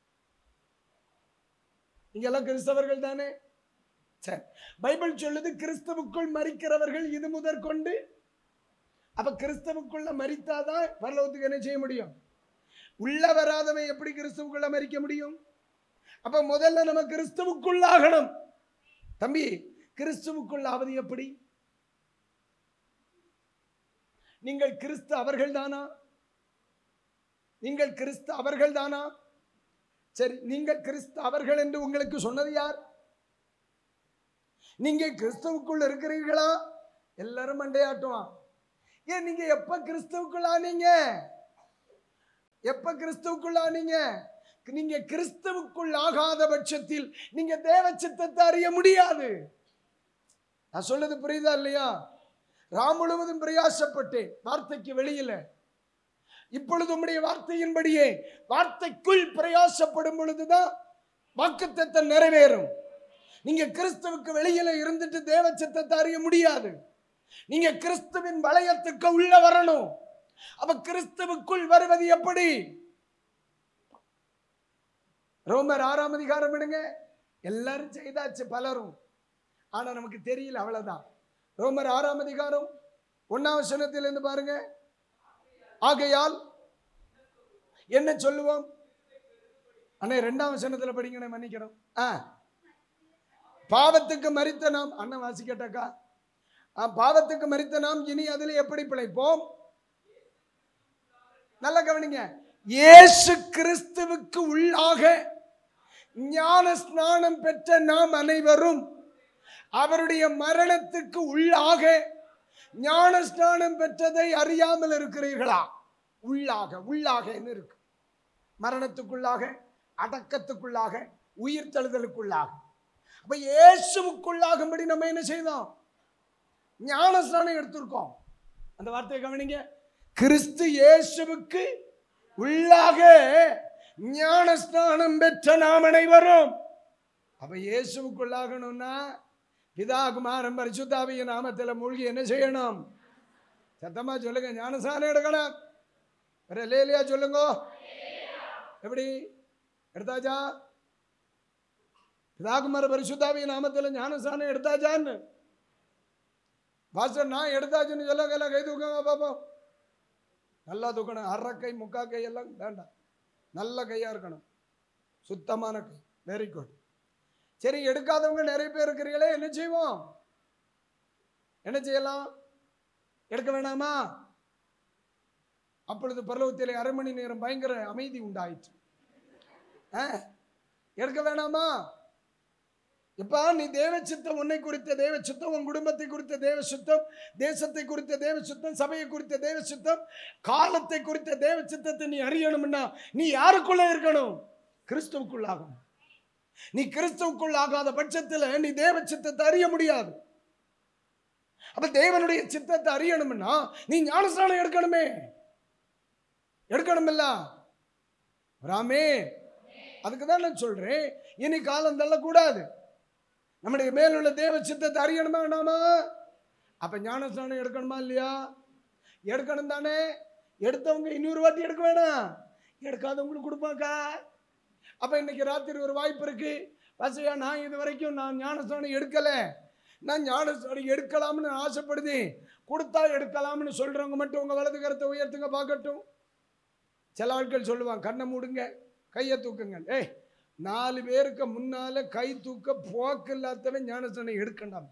நீங்க எல்லாம் கிறிஸ்தவர்கள் தானே சரி பைபிள் சொல்லுது கிறிஸ்துவுக்குள் மறிக்கிறவர்கள் இது முதற்கொண்டு அப்ப கிறிஸ்துவுக்குள்ள மறித்தாதான் பரலோகத்துக்கு என்ன செய்ய முடியும் உள்ள வராதவன் எப்படி கிறிஸ்துவுக்குள்ள மறிக்க முடியும் அப்ப முதல்ல நம்ம கிறிஸ்துவுக்குள்ளாகணும் தம்பி கிறிஸ்துவுக்குள்ளாவது எப்படி நீங்கள் கிறிஸ்து அவர்கள் தானா நீங்கள் கிறிஸ்து அவர்கள் தானா சரி நீங்கள் கிறிஸ்து அவர்கள் என்று உங்களுக்கு சொன்னது யார் நீங்க கிறிஸ்துவுக்குள் இருக்கிறீர்களா எல்லாரும் மண்டையாட்டுவான் ஏன் நீங்க எப்ப கிறிஸ்துவுக்குள் ஆனீங்க எப்ப கிறிஸ்துவுக்குள் ஆனீங்க நீங்க கிறிஸ்துவுக்குள் ஆகாத பட்சத்தில் நீங்க தேவ சித்தத்தை அறிய முடியாது நான் சொல்றது புரியுதா இல்லையா ராம் முழுவதும் பிரயாசப்பட்டேன் வார்த்தைக்கு வெளியில இப்பொழுது உம்முடைய வார்த்தையின்படியே வார்த்தைக்குள் பிரயாசப்படும் பொழுதுதான் வாக்குத்தத்தை நிறைவேறும் நீங்க கிறிஸ்துவுக்கு வெளியில இருந்துட்டு தேவ சித்தத்தை அறிய முடியாது நீங்க கிறிஸ்துவின் வளையத்துக்கு உள்ள வரணும் அப்ப கிறிஸ்துவுக்குள் வருவது எப்படி ரோமர் ஆறாம் அதிகாரம் விடுங்க எல்லாரும் செய்தாச்சு பலரும் ஆனா நமக்கு தெரியல அவ்வளவுதான் ரோமர் ஆறாம் அதிகாரம் ஒன்னாம் வசனத்தில் இருந்து பாருங்க ஆகையால் என்ன சொல்லுவோம் அண்ணே ரெண்டாம் வசனத்துல படிங்க மன்னிக்கணும் ஆ பாவத்துக்கு மறித்த நாம் அண்ணன் வாசிக்கட்டாக்கா ஆ, பாவத்துக்கு மறித்த நாம் இனி அதில் எப்படி பிழைப்போம் நல்லா கவனிங்க இயேசு கிறிஸ்துவுக்கு உள்ளாக ஞான ஸ்நானம் பெற்ற நாம் அனைவரும் அவருடைய மரணத்துக்கு உள்ளாக ஞான ஸ்நானம் பெற்றதை அறியாமல் இருக்கிறீர்களா உள்ளாக உள்ளாக என்ன இருக்கு மரணத்துக்குள்ளாக அடக்கத்துக்குள்ளாக உயிர் தழுதலுக்குள்ளாக அப்ப இயேசுவுக்குள்ளாகும்படி நம்ம என்ன செய்தோம் ஞான ஸ்நானம் எடுத்திருக்கோம் அந்த வார்த்தையை கவனிங்க கிறிஸ்து இயேசுவுக்கு உள்ளாக ஞான ஸ்நானம் பெற்ற நாம் அனைவரும் அப்ப இயேசுவுக்குள்ளாகணும்னா பிதா குமாரன் பரிசுத்தாவிய நாமத்துல மூழ்கி என்ன செய்யணும் சத்தமா சொல்லுங்க ஞானஸ்நானம் எடுக்கணும் வேற லேலியா சொல்லுங்க எப்படி எடுத்தாச்சா பிதாகுமார பரிசுத்தாவிய நாமத்துல ஞானஸ்நானம் எடுத்தாச்சான்னு பாஸ்டர் நான் எடுத்தாச்சுன்னு சொல்ல கையில கை தூக்கங்க பாப்போம் நல்லா தூக்கணும் அரை கை முக்கா கை எல்லாம் வேண்டாம் நல்ல கையா இருக்கணும் சுத்தமான கை வெரி குட் சரி எடுக்காதவங்க நிறைய பேர் இருக்கிறீங்களே என்ன செய்வோம் என்ன செய்யலாம் எடுக்க வேணாமா அப்பொழுது பரலோகத்திலே அரை மணி நேரம் பயங்கர அமைதி உண்டாயிற்று ஆ? எடுக்க வேணாமா இப்ப நீ தேவ சித்தம் உன்னை குறித்த தேவ சித்தம் உன் குடும்பத்தை குறித்த தேவ சித்தம் தேசத்தை குறித்த தேவ சித்தம் சபையை குறித்த தேவ சித்தம் காலத்தை குறித்த தேவ சித்தத்தை நீ அறியணும்னா நீ யாருக்குள்ள இருக்கணும் கிறிஸ்துவுக்குள்ளாகணும் நீ கிறிஸ்துவுக்குள் ஆகாத பட்சத்தில் நீ தேவ சித்தத்தை அறிய முடியாது அப்ப தேவனுடைய சித்தத்தை அறியணும்னா நீ ஞானஸ்நானம் எடுக்கணுமே எடுக்கணுமில்ல ராமே அதுக்கு தான் நான் சொல்றேன் இனி காலம் தள்ளக்கூடாது நம்முடைய மேலுள்ள தேவ சித்தத்தை அறியணுமா வேணாமா அப்ப ஞானஸ்நானம் எடுக்கணுமா இல்லையா எடுக்கணும் தானே எடுத்தவங்க இன்னொரு வாட்டி எடுக்க வேணாம் எடுக்காதவங்களுக்கு கொடுப்பாக்கா அப்ப இன்னைக்கு ராத்திரி ஒரு வாய்ப்பு இருக்கு பசையா நான் இது வரைக்கும் நான் ஞானஸ்நானம் எடுக்கல நான் ஞானஸ்நானம் எடுக்கலாம்னு ஆசைப்படுது கொடுத்தா எடுக்கலாம்னு சொல்றவங்க மட்டும் உங்க வலது கரத்தை உயர்த்துங்க பார்க்கட்டும் சில ஆட்கள் சொல்லுவாங்க கண்ணை மூடுங்க கையை தூக்குங்க ஏய் நாலு பேருக்கு முன்னால கை தூக்க போக்கு இல்லாதவன் ஞானஸ்நானம் எடுக்கண்டாம்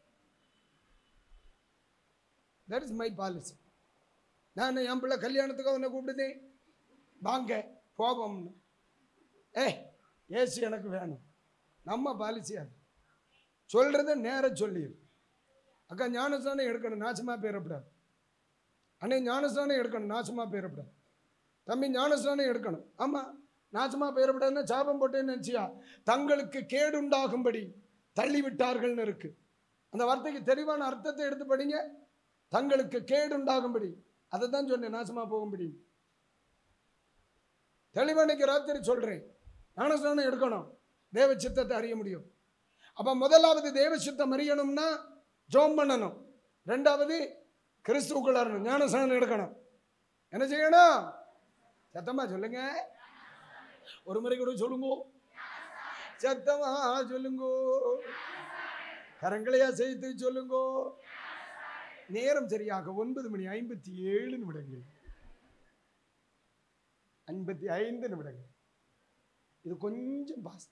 தட் இஸ் மை பாலிசி நான் என் பிள்ளை கல்யாணத்துக்கு அவனை கூப்பிடுதேன் வாங்க போவோம்னு ஏய் ஏசி எனக்கு வேணும் நம்ம பாலிசி அது சொல்கிறத நேர சொல்லிடு அக்கா ஞானஸ்தானம் எடுக்கணும் நாசமாக போயிடக்கூடாது அண்ணே ஞானஸ்தானம் எடுக்கணும் நாசமாக போயிடக்கூடாது தம்பி ஞானஸ்தானம் எடுக்கணும் ஆமாம் நாசமாக போயிடக்கூடாதுன்னா சாபம் போட்டேன்னு நினச்சியா தங்களுக்கு கேடுண்டாகும்படி தள்ளி விட்டார்கள்னு இருக்கு அந்த வார்த்தைக்கு தெளிவான அர்த்தத்தை எடுத்து படிங்க தங்களுக்கு கேடுண்டாகும்படி அதை தான் சொன்னேன் நாசமாக போகும்படி தெளிவாக இன்னைக்கு ராத்திரி சொல்கிறேன் ஞானஸ்தானம் எடுக்கணும் தேவ சித்தத்தை அறிய முடியும் அப்போ முதலாவது தேவ சித்தம் அறியணும்னா ஜோம் பண்ணணும் ரெண்டாவது கிறிஸ்துவுக்குள்ள வரணும் ஞானஸ்தானம் எடுக்கணும் என்ன செய்யணும் சத்தமா சொல்லுங்க ஒரு முறை கூட சொல்லுங்க சத்தமா சொல்லுங்க கரங்களையா செய்து சொல்லுங்க நேரம் சரியாக ஒன்பது மணி ஐம்பத்தி ஏழு நிமிடங்கள் ஐம்பத்தி ஐந்து நிமிடங்கள் இது கொஞ்சம் பாஸ்ட்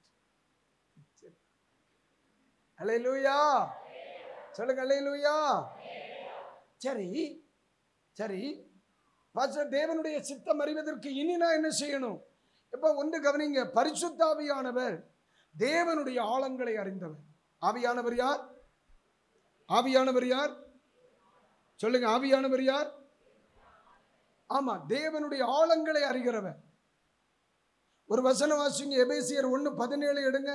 அலையிலூயா சொல்லுங்க அலையிலூயா சரி சரி பாஸ்டர் தேவனுடைய சித்தம் அறிவதற்கு இனி நான் என்ன செய்யணும் இப்போ ஒன்று கவனிங்க பரிசுத்தாவியானவர் தேவனுடைய ஆழங்களை அறிந்தவர் ஆவியானவர் யார் ஆவியானவர் யார் சொல்லுங்க ஆவியானவர் யார் ஆமா தேவனுடைய ஆழங்களை அறிகிறவர் ஒரு வசனம் வாசிங்க எபேசியர் ஒன்று பதினேழு எடுங்க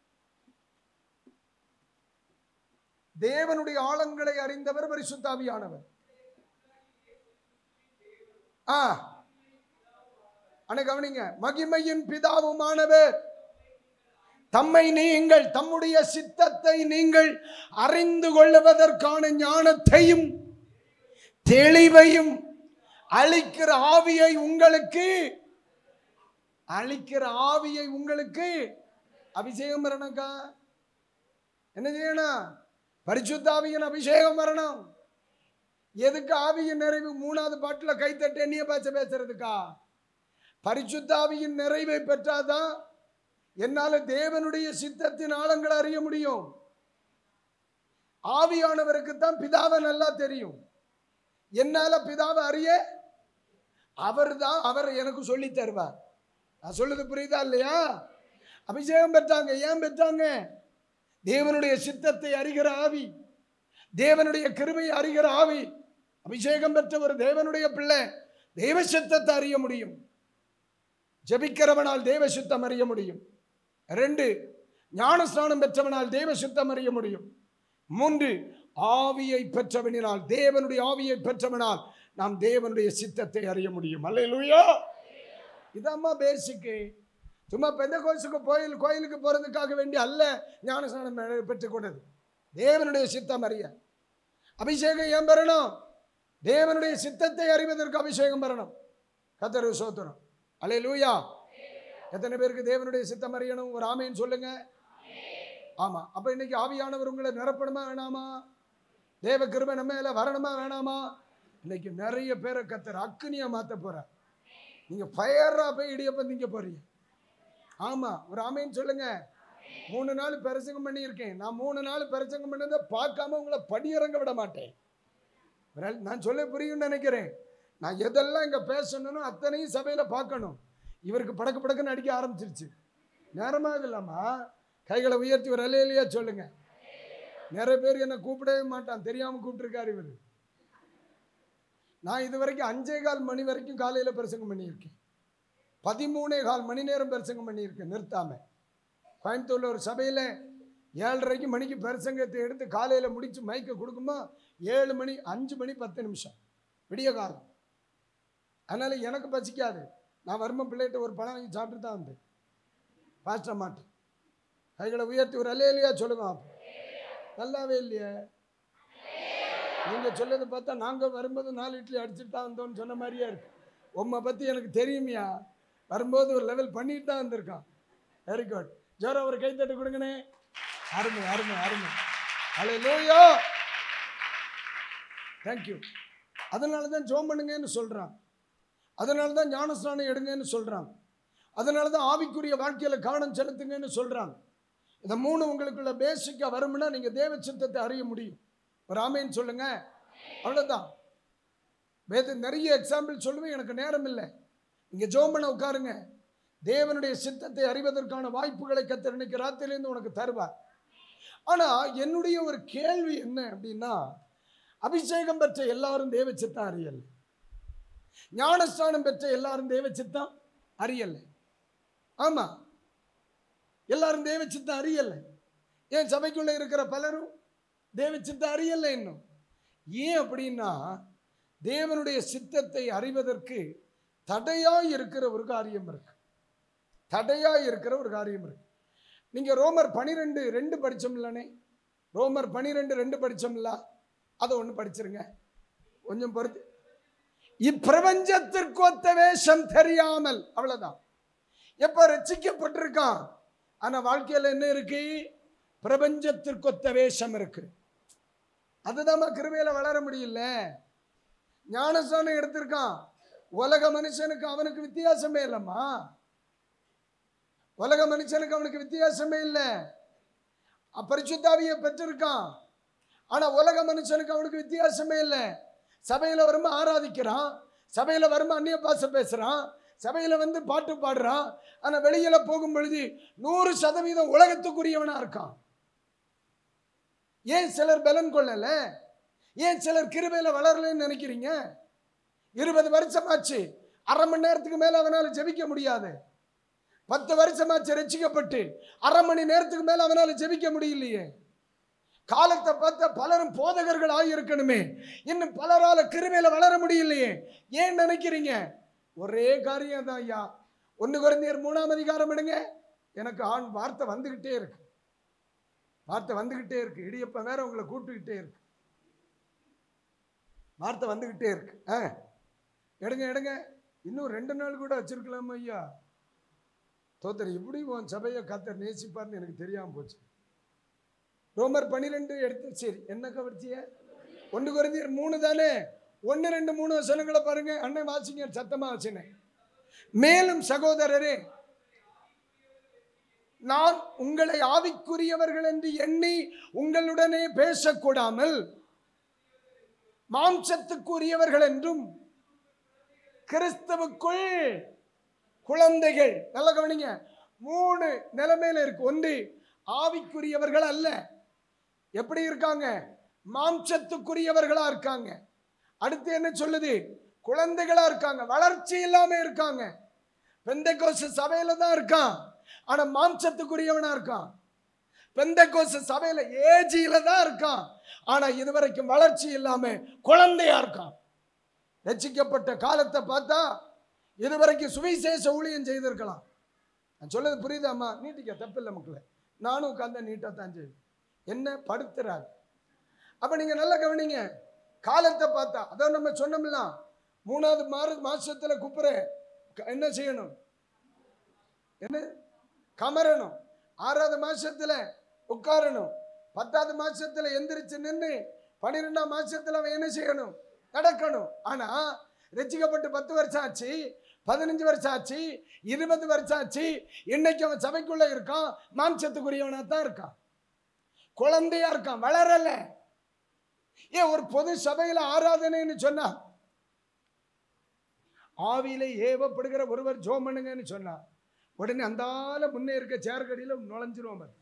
தேவனுடைய ஆழங்களை அறிந்தவர் பரிசுத்தாவியானவர் ஆ அண்ணா கவனிங்க மகிமையின் பிதாவுமானவர் தம்மை நீங்கள் தம்முடைய சித்தத்தை நீங்கள் அறிந்து கொள்ளுவதற்கான ஞானத்தையும் தெளிவையும் அளிக்கிற ஆவியை உங்களுக்கு அளிக்கிற ஆவியை உங்களுக்கு அபிஷேகம் வரணும்க்கா என்ன செய்யணும் பரிசுத்தாவியின் அபிஷேகம் வரணும் எதுக்கு ஆவியின் நிறைவு மூணாவது பாட்டில் கைத்தட்டு எண்ணிய பாச்ச பேசுறதுக்கா பரிசுத்தாவியின் நிறைவை பெற்றாதான் என்னால தேவனுடைய சித்தத்தின் ஆழங்களை அறிய முடியும் ஆவியானவருக்கு தான் பிதாவை நல்லா தெரியும் என்னால பிதாவை அறிய அவர் தான் அவர் எனக்கு சொல்லி தருவார் நான் சொல்லுது புரியுதா இல்லையா அபிஷேகம் பெற்றாங்க ஏன் பெற்றாங்க தேவனுடைய சித்தத்தை அறிகிற ஆவி தேவனுடைய கிருபையை அறிகிற ஆவி அபிஷேகம் பெற்ற ஒரு தேவனுடைய பிள்ளை தேவ சித்தத்தை அறிய முடியும் ஜெபிக்கிறவனால் தேவ சித்தம் அறிய முடியும் ரெண்டு ஞானஸ்நானம் பெற்றவனால் தேவ சித்தம் அறிய முடியும் மூன்று ஆவியை பெற்றவனினால் தேவனுடைய ஆவியை பெற்றவனால் நாம் தேவனுடைய சித்தத்தை அறிய முடியும் அல்லையா இதாம்மா பேசிக்கு சும்மா பெந்த கோயிலுக்கு கோயில் கோயிலுக்கு போகிறதுக்காக வேண்டி அல்ல ஞானஸ்நானம் பெற்றுக்கொண்டது தேவனுடைய சித்தம் அறிய அபிஷேகம் ஏன் பெறணும் தேவனுடைய சித்தத்தை அறிவதற்கு அபிஷேகம் பெறணும் கத்தரு சோத்திரம் அலே லூயா எத்தனை பேருக்கு தேவனுடைய சித்தம் அறியணும் ஒரு ஆமைன்னு சொல்லுங்க ஆமா அப்ப இன்னைக்கு ஆவியானவர் உங்களை நிரப்பணுமா வேணாமா தேவ கிருபை நம்ம மேல வரணுமா வேணாமா இன்னைக்கு நிறைய பேரை கத்தர் அக்குனியா மாத்த போறார் நீங்க ஃபயரா போய் இடியப்பம் திங்க போறீங்க ஆமா ஒரு ஆமைன்னு சொல்லுங்க மூணு நாள் பிரசங்கம் பண்ணியிருக்கேன் நான் மூணு நாள் பிரசங்கம் பண்ணதை பார்க்காம உங்களை படியிறங்க விட மாட்டேன் ஒரு நான் சொல்ல புரியும்னு நினைக்கிறேன் நான் எதெல்லாம் இங்கே பேசணும்னோ அத்தனையும் சபையில் பார்க்கணும் இவருக்கு படக்கு படக்குன்னு அடிக்க ஆரம்பிச்சிருச்சு நேரமாக இல்லாமா கைகளை உயர்த்தி ஒரு அலையிலையா சொல்லுங்க நிறைய பேர் என்னை கூப்பிடவே மாட்டான் தெரியாமல் கூப்பிட்டுருக்காரு இவர் நான் இது வரைக்கும் அஞ்சே கால் மணி வரைக்கும் காலையில் பிரசங்கம் பண்ணியிருக்கேன் பதிமூணே கால் மணி நேரம் பிரசங்கம் பண்ணியிருக்கேன் நிறுத்தாம கோயம்புத்தூரில் ஒரு சபையில் ஏழரைக்கு மணிக்கு பிரசங்கத்தை எடுத்து காலையில் முடித்து மைக்கை கொடுக்குமா ஏழு மணி அஞ்சு மணி பத்து நிமிஷம் விடிய காலம் அதனால் எனக்கு பசிக்காது நான் வரும்ப பிள்ளைகிட்ட ஒரு பழம் வாங்கி சாப்பிட்டு தான் வந்தேன் பாஸ்ட மாட்டேன் கைகளை உயர்த்தி ஒரு அல்லே இல்லையா சொல்லுங்க பாப்போம். நல்லாவே இல்லையே நீங்கள் சொல்லதை பார்த்தா நாங்கள் வரும்போது நாலு இட்லி அடிச்சுட்டு தான் வந்தோம்னு சொன்ன மாதிரியே இருக்கு உம்மை பற்றி எனக்கு தெரியுமியா வரும்போது ஒரு லெவல் பண்ணிட்டு தான் வந்திருக்கான் வெரி குட் ஜோரா ஒரு கைத்தட்டு கொடுங்கண்ணே அருமை அருமை அருமை அலே லோயோ தேங்க்யூ அதனால தான் ஜோம் பண்ணுங்கன்னு சொல்கிறான் அதனால தான் ஞானஸ்நானம் எடுங்கன்னு சொல்கிறான் அதனால தான் ஆவிக்குரிய வாழ்க்கையில் கவனம் செலுத்துங்கன்னு சொல்கிறான் இந்த மூணு உங்களுக்குள்ள பேசிக்காக வரும்னா நீங்கள் தேவ சித்தத்தை அறிய முடியும் ஒரு ஆமைன்னு சொல்லுங்க அவ்வளோதான் வேத நிறைய எக்ஸாம்பிள் சொல்லுவேன் எனக்கு நேரம் இல்லை இங்கே ஜோம் பண்ண உட்காருங்க தேவனுடைய சித்தத்தை அறிவதற்கான வாய்ப்புகளை கத்தர் இன்னைக்கு ராத்திரிலேருந்து உனக்கு தருவார் ஆனால் என்னுடைய ஒரு கேள்வி என்ன அப்படின்னா அபிஷேகம் பெற்ற எல்லாரும் தேவ சித்தம் அறியலை ஞானஸ்தானம் பெற்ற எல்லாரும் தேவ சித்தம் அறியலை ஆமா எல்லாரும் தேவ சித்தம் அறியலை ஏன் சபைக்குள்ள இருக்கிற பலரும் தேவ சித்தம் அறியலை இன்னும் ஏன் அப்படின்னா தேவனுடைய சித்தத்தை அறிவதற்கு தடையா இருக்கிற ஒரு காரியம் இருக்கு தடையா இருக்கிற ஒரு காரியம் இருக்கு நீங்க ரோமர் பனிரெண்டு ரெண்டு படிச்சோம்லனே ரோமர் பனிரெண்டு ரெண்டு படிச்சோம்ல அதை ஒன்று படிச்சிருங்க கொஞ்சம் பொறுத்து இப்பிரபஞ்சத்திற்கு ஒத்த வேஷம் தெரியாமல் அவ்வளவுதான் எப்ப ரசிக்கப்பட்டிருக்கான் ஆனா வாழ்க்கையில என்ன இருக்கு பிரபஞ்சத்திற்கு ஒத்த வேஷம் இருக்கு அதுதான் கிருபையில வளர முடியல ஞானசானம் எடுத்திருக்கான் உலக மனுஷனுக்கு அவனுக்கு வித்தியாசமே இல்லைம்மா உலக மனுஷனுக்கு அவனுக்கு வித்தியாசமே இல்லை பரிசுத்தாவியை பெற்றிருக்கான் ஆனா உலக மனுஷனுக்கு அவனுக்கு வித்தியாசமே இல்லை சபையில வரும்போது ஆராதிக்கிறான் சபையில வரும்போது அந்நிய பாசை பேசுறான் சபையில வந்து பாட்டு பாடுறான் ஆனா வெளியில போகும் பொழுது நூறு சதவீதம் உலகத்துக்குரியவனா இருக்கான் ஏன் சிலர் பலன் கொள்ளல ஏன் சிலர் கிருபையில வளரலன்னு நினைக்கிறீங்க இருபது வருஷமாச்சு அரை மணி நேரத்துக்கு மேல அவனால ஜெபிக்க முடியாது பத்து வருஷமாச்சு ரசிக்கப்பட்டு அரை மணி நேரத்துக்கு மேல அவனால ஜெபிக்க முடியலையே காலத்தை பார்த்த பலரும் போதகர்கள் ஆகியிருக்கணுமே இன்னும் பலரால கிருமையில வளர முடியலையே ஏன் நினைக்கிறீங்க ஒரே காரியம் தான் ஐயா ஒன்று குறைந்தர் மூணாம் அதிகாரம் எடுங்க எனக்கு ஆண் வார்த்தை வந்துகிட்டே இருக்கு வார்த்தை வந்துகிட்டே இருக்கு இடியப்ப வேற உங்களை கூப்பிட்டுக்கிட்டே இருக்கு வார்த்தை வந்துகிட்டே இருக்கு ஆ எடுங்க எடுங்க இன்னும் ரெண்டு நாள் கூட வச்சிருக்கலாம் ஐயா தோத்தர் இப்படி உன் சபையை கத்தர் நேசிப்பார்னு எனக்கு தெரியாம போச்சு ரோமர் பன்னிரெண்டு எடுத்து சரி என்ன கவர்ச்சிய ஒன்று குறைந்தர் மூணு தானே ஒன்று ரெண்டு மூணு வசனங்களை பாருங்க அண்ணன் வாசிங்க சத்தமா வச்சினேன் மேலும் சகோதரரே நான் உங்களை ஆவிக்குரியவர்கள் என்று எண்ணி உங்களுடனே பேசக்கூடாமல் மாம்சத்துக்குரியவர்கள் என்றும் கிறிஸ்தவுக்குள் குழந்தைகள் நல்ல கவனிங்க மூணு நிலைமையில இருக்கு ஒன்று ஆவிக்குரியவர்கள் அல்ல எப்படி இருக்காங்க மாம்சத்துக்குரியவர்களா இருக்காங்க அடுத்து என்ன சொல்லுது குழந்தைகளா இருக்காங்க வளர்ச்சி இல்லாம இருக்காங்க பெந்தைக்கோசு சபையில தான் இருக்கான் ஆனா மாம்சத்துக்குரியவனா இருக்கான் பெந்தைக்கோசு சபையில ஏஜியில தான் இருக்கான் ஆனா இதுவரைக்கும் வளர்ச்சி இல்லாம குழந்தையா இருக்கான் ரசிக்கப்பட்ட காலத்தை பார்த்தா இதுவரைக்கும் சுவிசேஷ ஊழியம் செய்திருக்கலாம் நான் சொல்லது புரியுதாம்மா நீட்டிக்க தப்பில்லை மக்களே நானும் உட்காந்து நீட்டாக தான் செய்வேன் என்ன படுத்துறாரு அப்போ நீங்கள் நல்லா கவனிங்க காலத்தை பார்த்தா அதான் நம்ம சொன்னோம்ல மூணாவது மாறு மாசத்துல குப்புற என்ன செய்யணும் என்ன கமரணும் ஆறாவது மாசத்துல உட்காரணும் பத்தாவது மாசத்துல எந்திரிச்சு நின்று பன்னிரெண்டாம் மாசத்துல அவன் என்ன செய்யணும் நடக்கணும் ஆனா ரசிக்கப்பட்டு பத்து வருஷம் ஆச்சு பதினஞ்சு வருஷம் ஆச்சு இருபது வருஷம் ஆச்சு இன்னைக்கு அவன் சபைக்குள்ள இருக்கான் மாம்சத்துக்குரியவனா தான் இருக்கான் குழந்தையா இருக்கான் வளரல ஏன் ஒரு பொது சபையில ஆராதனைன்னு சொன்னா ஆவியில ஏவப்படுகிற ஒருவர் ஜோம் பண்ணுங்கன்னு சொன்னா உடனே அந்தால முன்னே இருக்க சேர்க்கடியில நுழைஞ்சிருவோம் பாரு.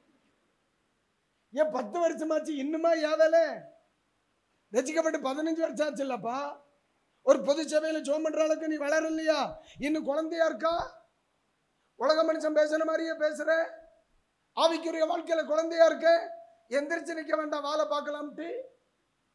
ஏன் பத்து வருஷமாச்சு இன்னுமா ஏவல ரசிக்கப்பட்டு பதினஞ்சு வருஷம் ஆச்சு இல்லப்பா ஒரு பொது சபையில ஜோம் பண்ற அளவுக்கு நீ வளரலையா இன்னும் குழந்தையா இருக்கா உலக மனுஷன் பேசுற மாதிரியே பேசுற ஆவிக்குரிய வாழ்க்கையில குழந்தையா இருக்க எந்திரிச்சு நிக்க வேண்டாம் வாழை பார்க்கலாம்ட்டு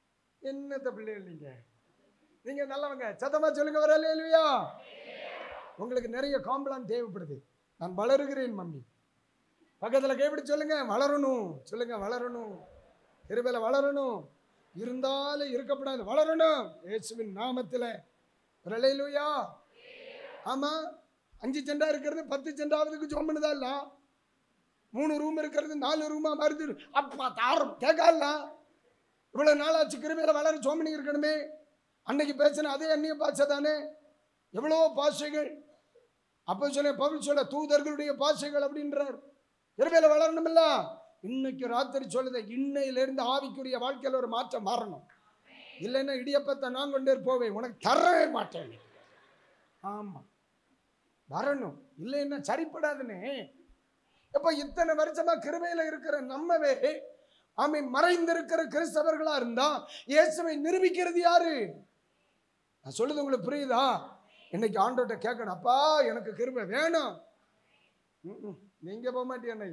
என்னத்த பிள்ளைகள் நீங்க நீங்க நல்லவங்க சத்தமா சொல்லுங்க வரல இல்லையா உங்களுக்கு நிறைய காம்பளான் தேவைப்படுது நான் வளருகிறேன் மம்மி பக்கத்தில் கைப்பிடி சொல்லுங்க வளரணும் சொல்லுங்க வளரணும் கிருபையில வளரணும் இருந்தாலும் இருக்கப்படாது வளரணும் இயேசுவின் நாமத்தில் ரலையிலுயா ஆமா அஞ்சு செண்டா இருக்கிறது பத்து செண்டாவதுக்கு ஜோம் பண்ணுதா இல்ல மூணு ரூம் இருக்கிறது நாலு ரூமா வருது அப்பா தாரம் கேட்கல இவ்வளவு நாள் ஆச்சு கிருபையில வளர சோமனி இருக்கணுமே அன்னைக்கு பேசின அதே அந்நிய பாஷை தானே எவ்வளவோ பாஷைகள் அப்போ சொல்ல பவுல் சொல்ல தூதர்களுடைய பாஷைகள் அப்படின்றார் கிருபையில வளரணுமில்ல இன்னைக்கு ராத்திரி சொல்லுத இன்னையிலிருந்து ஆவிக்குரிய வாழ்க்கையில் ஒரு மாற்றம் மாறணும் இல்லைன்னா இடியப்பத்தை நான் கொண்டே போவேன் உனக்கு தரவே மாட்டேன் ஆமா வரணும் இல்லைன்னா சரிப்படாதுன்னு இப்ப இத்தனை வருஷமா கிருபையில இருக்கிற நம்மவே ஆமை மறைந்திருக்கிற கிறிஸ்தவர்களா இருந்தா இயேசுவை நிரூபிக்கிறது யாரு நான் சொல்லுது உங்களுக்கு புரியுதா இன்னைக்கு ஆண்டோட்ட கேட்கணும் அப்பா எனக்கு கிருபை வேணும் ம்ம். நீங்க போக மாட்டேன்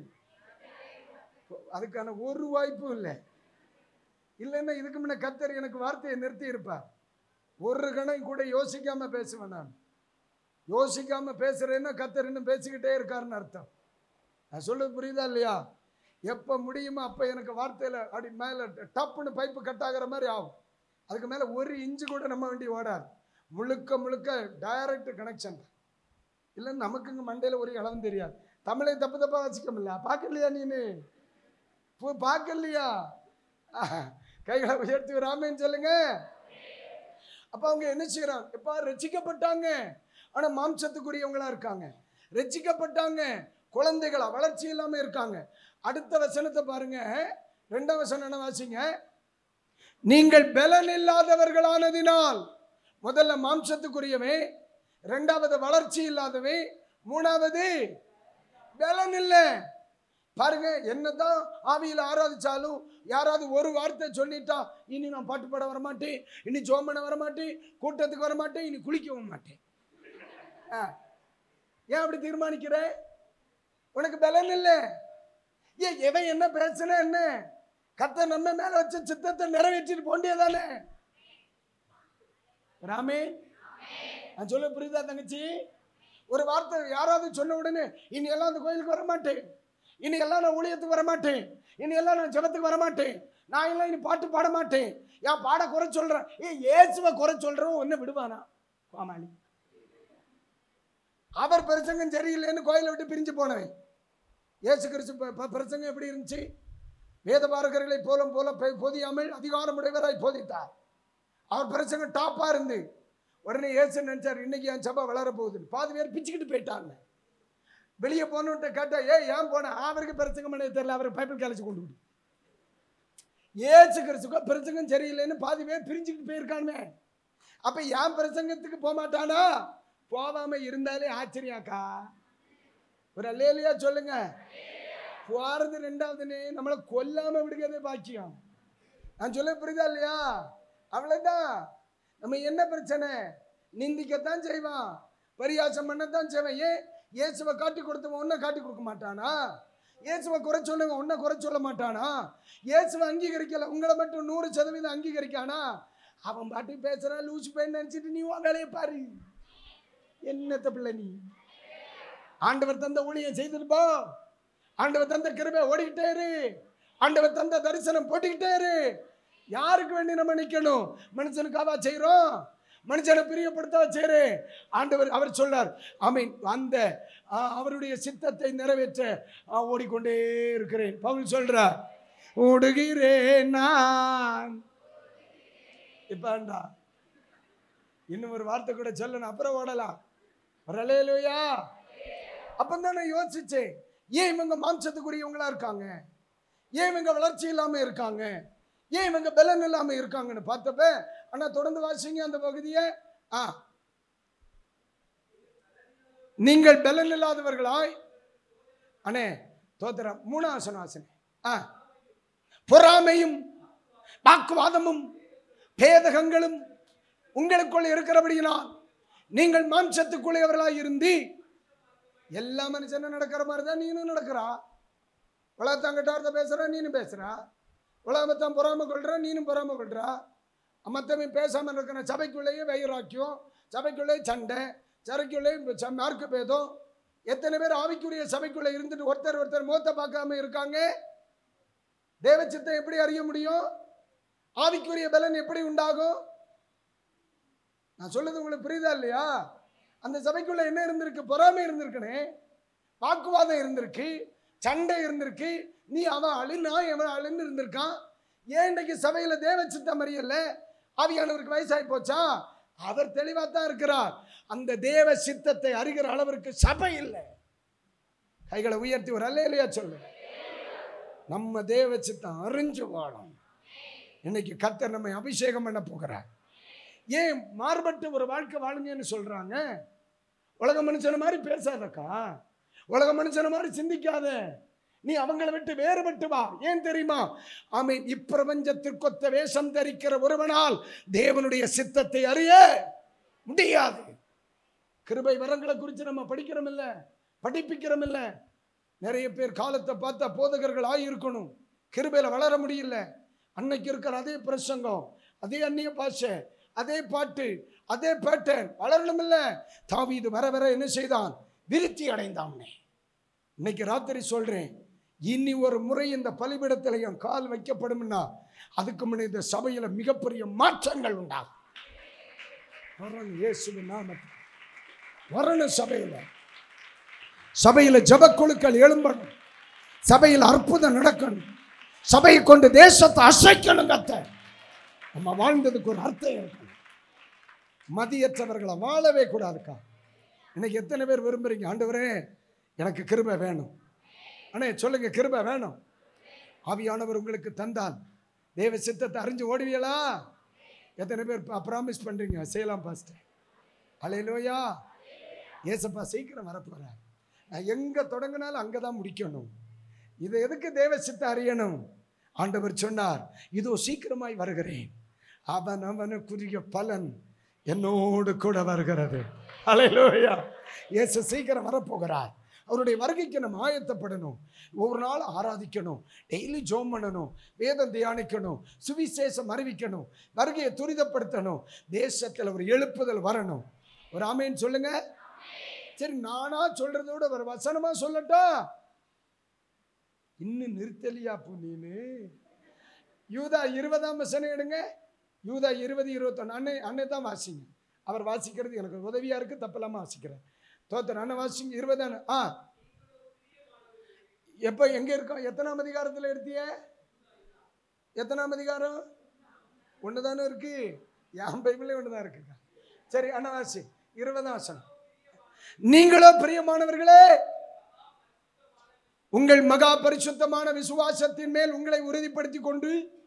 அதுக்கான ஒரு வாய்ப்பும் இல்லை இல்லைன்னா இதுக்கு முன்ன கத்தர் எனக்கு வார்த்தையை நிறுத்தி இருப்பார் ஒரு கணம் கூட யோசிக்காம பேசுவேன் நான் யோசிக்காம பேசுறேன்னா கத்தர் இன்னும் பேசிக்கிட்டே இருக்காருன்னு அர்த்தம் நான் சொல்றது புரியுதா இல்லையா எப்போ முடியுமோ அப்போ எனக்கு வார்த்தையில் அப்படி மேலே டப்புன்னு பைப்பு கட் ஆகுற மாதிரி ஆகும் அதுக்கு மேலே ஒரு இன்ச்சு கூட நம்ம வண்டி ஓடாது முழுக்க முழுக்க டைரக்ட் கனெக்ஷன் இல்லை நமக்குங்க மண்டையில் ஒரு இளவும் தெரியாது தமிழை தப்பு தப்பாக வச்சுக்க முடியல பார்க்கலையா நீனு போ பார்க்கலையா கைகளை உயர்த்தி ராமேன்னு சொல்லுங்க அப்போ அவங்க என்ன செய்கிறாங்க எப்பா ரசிக்கப்பட்டாங்க ஆனால் மாம்சத்துக்குரியவங்களா இருக்காங்க ரசிக்கப்பட்டாங்க குழந்தைகளா வளர்ச்சி இல்லாமல் இருக்காங்க அடுத்த வசனத்தை பாருங்க ரெண்டாம் வசனம் என்ன வாசிங்க நீங்கள் பலன் இல்லாதவர்களானதினால் முதல்ல மாம்சத்துக்குரியவே ரெண்டாவது வளர்ச்சி இல்லாதவே மூணாவது பலன் இல்லை பாருங்க என்னதான் ஆவியில் ஆராதிச்சாலும் யாராவது ஒரு வார்த்தை சொல்லிட்டா இனி நான் பாட்டு பாட வரமாட்டேன் இனி ஜோம் பண்ண வரமாட்டேன் கூட்டத்துக்கு வரமாட்டேன் இனி குளிக்கவும் மாட்டேன் ஆ. ஏன் அப்படி தீர்மானிக்கிற உனக்கு பலன் இல்லை ஏன் எவன் என்ன பேசுன என்ன கத்த நம்ம மேல வச்ச சித்தத்தை நிறைவேற்றிட்டு போண்டியதானே ராமே நான் சொல்ல புரியுதா தங்கச்சி ஒரு வார்த்தை யாராவது சொன்ன உடனே இனி எல்லாம் அந்த கோயிலுக்கு வர மாட்டேன் இனி எல்லாம் நான் ஊழியத்துக்கு வர மாட்டேன் இனி எல்லாம் நான் ஜெபத்துக்கு வர மாட்டேன் நான் எல்லாம் இனி பாட்டு பாட மாட்டேன் ஏன் பாட குறை சொல்றேன் ஏ இயேசுவை குறை சொல்றவன் ஒன்னு விடுவானா கோமாளி அவர் பிரசங்கம் சரியில்லைன்னு கோயிலை விட்டு பிரிஞ்சு போனவன் இயேசு கிறிஸ்து ப- ப- பிரசங்கம் எப்படி இருந்துச்சு வேதபாரகர்களை போலும் போல பெ- போதியாமல் அதிகாரமுடையவராய் போதித்தார் அவர் பிரசங்கம் டாப்பா இருந்து உடனே இயேசு நினைச்சார் இன்னைக்கு என் சபை வளர போகுதுன்னு பாதி பேர் பிச்சுக்கிட்டு போயிட்டாங்க வெளியே போனவன்ட்ட கேட்டா ஏ ஏன் போன அவருக்கு பிரசங்கம் பண்ண தெரியல அவருக்கு பைபிள் காலேஜ் கொண்டு விடு ஏசு கிறிஸ்துக்கோ பிரசங்கம் சரியில்லைன்னு பாதி பேர் பிரிஞ்சுக்கிட்டு போயிருக்கானுமே அப்ப என் பிரசங்கத்துக்கு போக மாட்டானா போகாம இருந்தாலே ஆச்சரியாக்கா ஒரு அல்லேலியா சொல்லுங்க போறது ரெண்டாவதுன்னு நம்மளை கொல்லாம விடுகிறதே பாக்கியம் நான் சொல்ல புரியுதா இல்லையா அவ்வளவுதான் நம்ம என்ன பிரச்சனை நிந்திக்கத்தான் செய்வான் பரியாசம் பண்ணத்தான் செய்வான் ஏன் இயேசுவை காட்டி கொடுத்தவன் ஒன்றை காட்டி கொடுக்க மாட்டானா இயேசுவை குறை சொன்னவன் ஒன்றை குறை சொல்ல மாட்டானா இயேசுவை அங்கீகரிக்கல உங்களை மட்டும் நூறு சதவீதம் அங்கீகரிக்கானா அவன் பாட்டுக்கு பேசுறான் லூசு பையன் நினைச்சிட்டு நீ உன் வேலையை பாரு என்னத்த பிள்ளை நீ ஆண்டவர் தந்த ஊழியம் செய்துட்டு போ ஆண்டவர் தந்த கிருபை ஓடிக்கிட்டே இரு ஆண்டவர் தந்த தரிசனம் போட்டுக்கிட்டே இரு யாருக்கு வேண்டி நம்ம நிக்கணும் மனுஷனுக்காவா செய்றோம் மனுஷனை பிரியப்படுத்தவா செய்றேன் ஆண்டவர் அவர் சொன்னார் ஆமீன் அந்த ஆ, அவருடைய சித்தத்தை நிறைவேற்ற ஆ, ஓடிக்கொண்டே இருக்கிறேன் பவுல் சொல்றார் ஓடுகிறேன் நான் இப்ப இன்னும் ஒரு வார்த்தை கூட சொல்லணும் அப்புறம் ஓடலாம் வரலையிலையா அப்பந்தான் நான் யோசிச்சேன் ஏன் இவங்க மாம்சத்துக்குரியவங்களா இருக்காங்க ஏன் இவங்க வளர்ச்சி இல்லாம இருக்காங்க ஏன் இவங்க பலன் இல்லாம இருக்காங்கன்னு பார்த்தப்ப ஆனா தொடர்ந்து வாசிங்க அந்த பகுதியை ஆ நீங்கள் பலன் இல்லாதவர்களாய் அண்ணே தோத்திரம் மூணாசன வாசனை ஆ பொறாமையும் வாக்குவாதமும் பேதகங்களும் உங்களுக்குள் இருக்கிறபடியினால் நீங்கள் மாம்சத்துக்குள்ளவர்களாய் இருந்து எல்லா மனுஷனும் நடக்கிற மாதிரி தான் நீனும் நடக்கிறா உலகத்தாங்கிட்ட பேசுற நீனும் பேசுறா உலகத்தான் பொறாம கொள்ற நீனும் பொறாம கொள்றா மற்றவன் பேசாமல் இருக்கிற சபைக்குள்ளேயே வைராக்கியம் சபைக்குள்ளேயே சண்டை சரைக்குள்ளே இப்ப ச- மார்க்கு பேதம் எத்தனை பேர் ஆவிக்குரிய சபைக்குள்ள இருந்துட்டு ஒருத்தர் ஒருத்தர் முகத்தை பார்க்காம இருக்காங்க தேவச்சித்தம் எப்படி அறிய முடியும் ஆவிக்குரிய பலன் எப்படி உண்டாகும் நான் சொல்றது உங்களுக்கு புரியுதா இல்லையா அந்த சபைக்குள்ள என்ன இருந்திருக்கு பொறாமை இருந்திருக்குனே வாக்குவாதம் இருந்திருக்கு சண்டை இருந்திருக்கு நீ அவன் அழுனா எவன் அழுன்னு இருந்திருக்கான் ஏன் இன்னைக்கு சபையில தேவ சித்தம் அறியல ஆவியானவருக்கு வயசாகி போச்சா அவர் தெளிவா தான் இருக்கிறார் அந்த தேவ சித்தத்தை அறிகிற அளவிற்கு சபை இல்லை கைகளை உயர்த்தி ஒரு அல்லையா சொல்லு நம்ம தேவ சித்தம் அறிஞ்சு வாழும் இன்னைக்கு கர்த்தர் நம்மை அபிஷேகம் பண்ண போகிறார் ஏன் மாறுபட்டு ஒரு வாழ்க்கை வாழுங்கன்னு சொல்றாங்க உலக மனுஷன மாதிரி பேசாதக்கா உலக மனுஷன மாதிரி சிந்திக்காத நீ அவங்கள விட்டு வேறுபட்டு வா ஏன் தெரியுமா ஆமென் இப்பிரபஞ்சத்திற்கொத்த வேஷம் தரிக்கிற ஒருவனால் தேவனுடைய சித்தத்தை அறிய முடியாது கிருபை வரங்களை குறித்து நம்ம படிக்கிறோம் இல்ல படிப்பிக்கிறோம் இல்ல நிறைய பேர் காலத்தை பார்த்தா போதகர்கள் ஆகியிருக்கணும் கிருபையில வளர முடியல அன்னைக்கு இருக்கிற அதே பிரசங்கம் அதே அந்நிய பாஷை அதே பாட்டு அதே பேட்டர்ன் வளரணும் இல்ல தாவீது வர வர என்ன செய்தான் விருத்தி அடைந்தான்னே இன்னைக்கு ராத்திரி சொல்றேன் இனி ஒரு முறை இந்த பலிபிடத்தில் என் கால் வைக்கப்படும்னா அதுக்கு முன்னே இந்த சபையில மிகப்பெரிய மாற்றங்கள் உண்டாகும் வரணும் இயேசுவின் நாமத்தில் வரணும் சபையில சபையில ஜபக்குழுக்கள் எழும்பணும் சபையில் அற்புதம் நடக்கணும் சபையை கொண்டு தேசத்தை அசைக்கணும் கத்த நம்ம வாழ்ந்ததுக்கு ஒரு அர்த்தம் இருக்கணும் மதியற்றவர்களை வாழவே கூடாதுக்கா இன்னைக்கு எத்தனை பேர் விரும்புறீங்க ஆண்டவரே எனக்கு கிருபை வேணும் அண்ணே சொல்லுங்க கிருபை வேணும் ஆவியானவர் உங்களுக்கு தந்தால் தேவ சித்தத்தை அறிஞ்சு ஓடுவீங்களா எத்தனை பேர் ப்ராமிஸ் பண்றீங்க செய்யலாம் பாஸ்டர் அலையிலோயா ஏசப்பா சீக்கிரம் வரப்போறார் நான் எங்க தொடங்கினாலும் அங்கே தான் முடிக்கணும் இதை எதுக்கு தேவ சித்த அறியணும் ஆண்டவர் சொன்னார் இதோ சீக்கிரமாய் வருகிறேன் அவன் அவனுக்குரிய பலன் என்னோடு கூட வருகிறது அலையிலோயா இயேசு சீக்கிரம் வரப்போகிறார் அவருடைய வருகைக்கு நம்ம ஆயத்தப்படணும் ஒவ்வொரு நாள் ஆராதிக்கணும் டெய்லி ஜோம் பண்ணணும் வேதம் தியானிக்கணும் சுவிசேஷம் அறிவிக்கணும் வருகையை துரிதப்படுத்தணும் தேசத்தில் ஒரு எழுப்புதல் வரணும் ஒரு ஆமேன்னு சொல்லுங்க சரி நானா சொல்றதை விட ஒரு வசனமா சொல்லட்டா இன்னும் நிறுத்தலியா புண்ணின்னு யூதா இருபதாம் வசனம் எடுங்க யூதா இருபது இருபத்தொன்னு அன்னை அன்னை தான் வாசிங்க அவர் வாசிக்கிறது எனக்கு உதவியா இருக்கு தப்பில்லாம வாசிக்கிறேன் தோத்தர் அண்ணன் வாசிங்க இருபதான ஆ எப்ப எங்க இருக்கோம் எத்தனாம் அதிகாரத்துல எடுத்திய எத்தனாம் அதிகாரம் ஒண்ணுதானே இருக்கு என் பைபிளே ஒண்ணுதான் இருக்குங்க சரி அண்ணா வாசி இருபதாம் வசனம் நீங்களோ பிரியமானவர்களே உங்கள் மகா பரிசுத்தமான விசுவாசத்தின் மேல் உங்களை உறுதிப்படுத்தி கொண்டு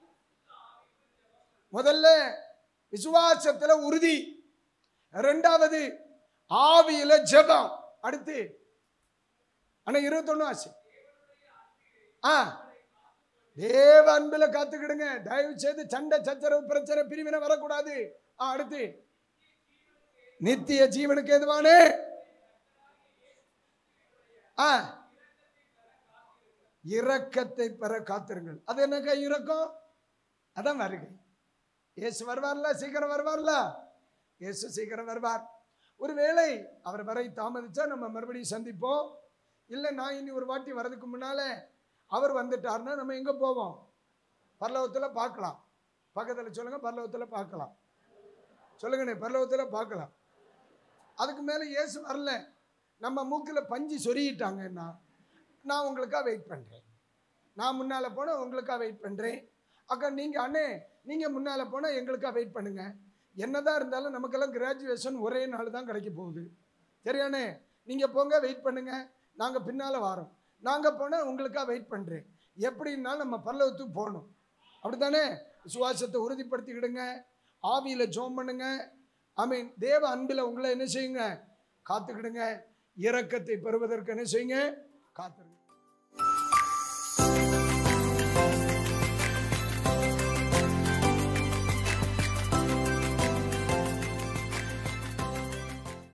முதல்ல விசுவாசத்துல உறுதி ரெண்டாவது ஆவியில ஜெபம் அடுத்து ஆனா இருபத்தொன்னு ஆச்சு ஆ தேவ அன்புல காத்துக்கிடுங்க தயவு செய்து சண்டை சச்சரவு பிரச்சனை பிரிவினை வரக்கூடாது ஆ அடுத்து நித்திய ஜீவனுக்கு எதுவானே ஆ இரக்கத்தை பெற காத்திருங்கள் அது என்னக்கா இரக்கம் அதான் வருகை இயேசு வருவார்ல சீக்கிரம் வருவார்ல இயேசு சீக்கிரம் வருவார் ஒருவேளை அவர் வரை தாமதிச்சா நம்ம மறுபடியும் சந்திப்போம் இல்லை நான் இனி ஒரு வாட்டி வர்றதுக்கு முன்னால அவர் வந்துட்டார்னா நம்ம எங்க போவோம் பரலோகத்தில் பார்க்கலாம் பக்கத்தில் சொல்லுங்க பரலோகத்தில் பார்க்கலாம் சொல்லுங்கண்ணே பரலோகத்தில் பார்க்கலாம் அதுக்கு மேலே இயேசு வரல நம்ம மூக்கில் பஞ்சு சொருகிட்டாங்கன்னா நான் உங்களுக்காக வெயிட் பண்ணுறேன் நான் முன்னால் போனால் உங்களுக்காக வெயிட் பண்ணுறேன் அக்கா நீங்கள் அண்ணே நீங்கள் முன்னால் போனால் எங்களுக்காக வெயிட் பண்ணுங்க என்னதான் இருந்தாலும் நமக்கெல்லாம் கிராஜுவேஷன் ஒரே நாள் தான் கிடைக்க போகுது சரியாண்ணே நீங்கள் போங்க வெயிட் பண்ணுங்க நாங்கள் பின்னால் வரோம் நாங்கள் போனால் உங்களுக்காக வெயிட் பண்ணுறேன் எப்படின்னாலும் நம்ம பல்லவத்துக்கு போகணும் அப்படித்தானே விசுவாசத்தை உறுதிப்படுத்திக்கிடுங்க ஆவியில் ஜோம் பண்ணுங்க ஐ மீன் தேவ அன்பில் உங்களை என்ன செய்யுங்க காத்துக்கிடுங்க இரக்கத்தை பெறுவதற்கு என்ன செய்யுங்க காத்துருங்க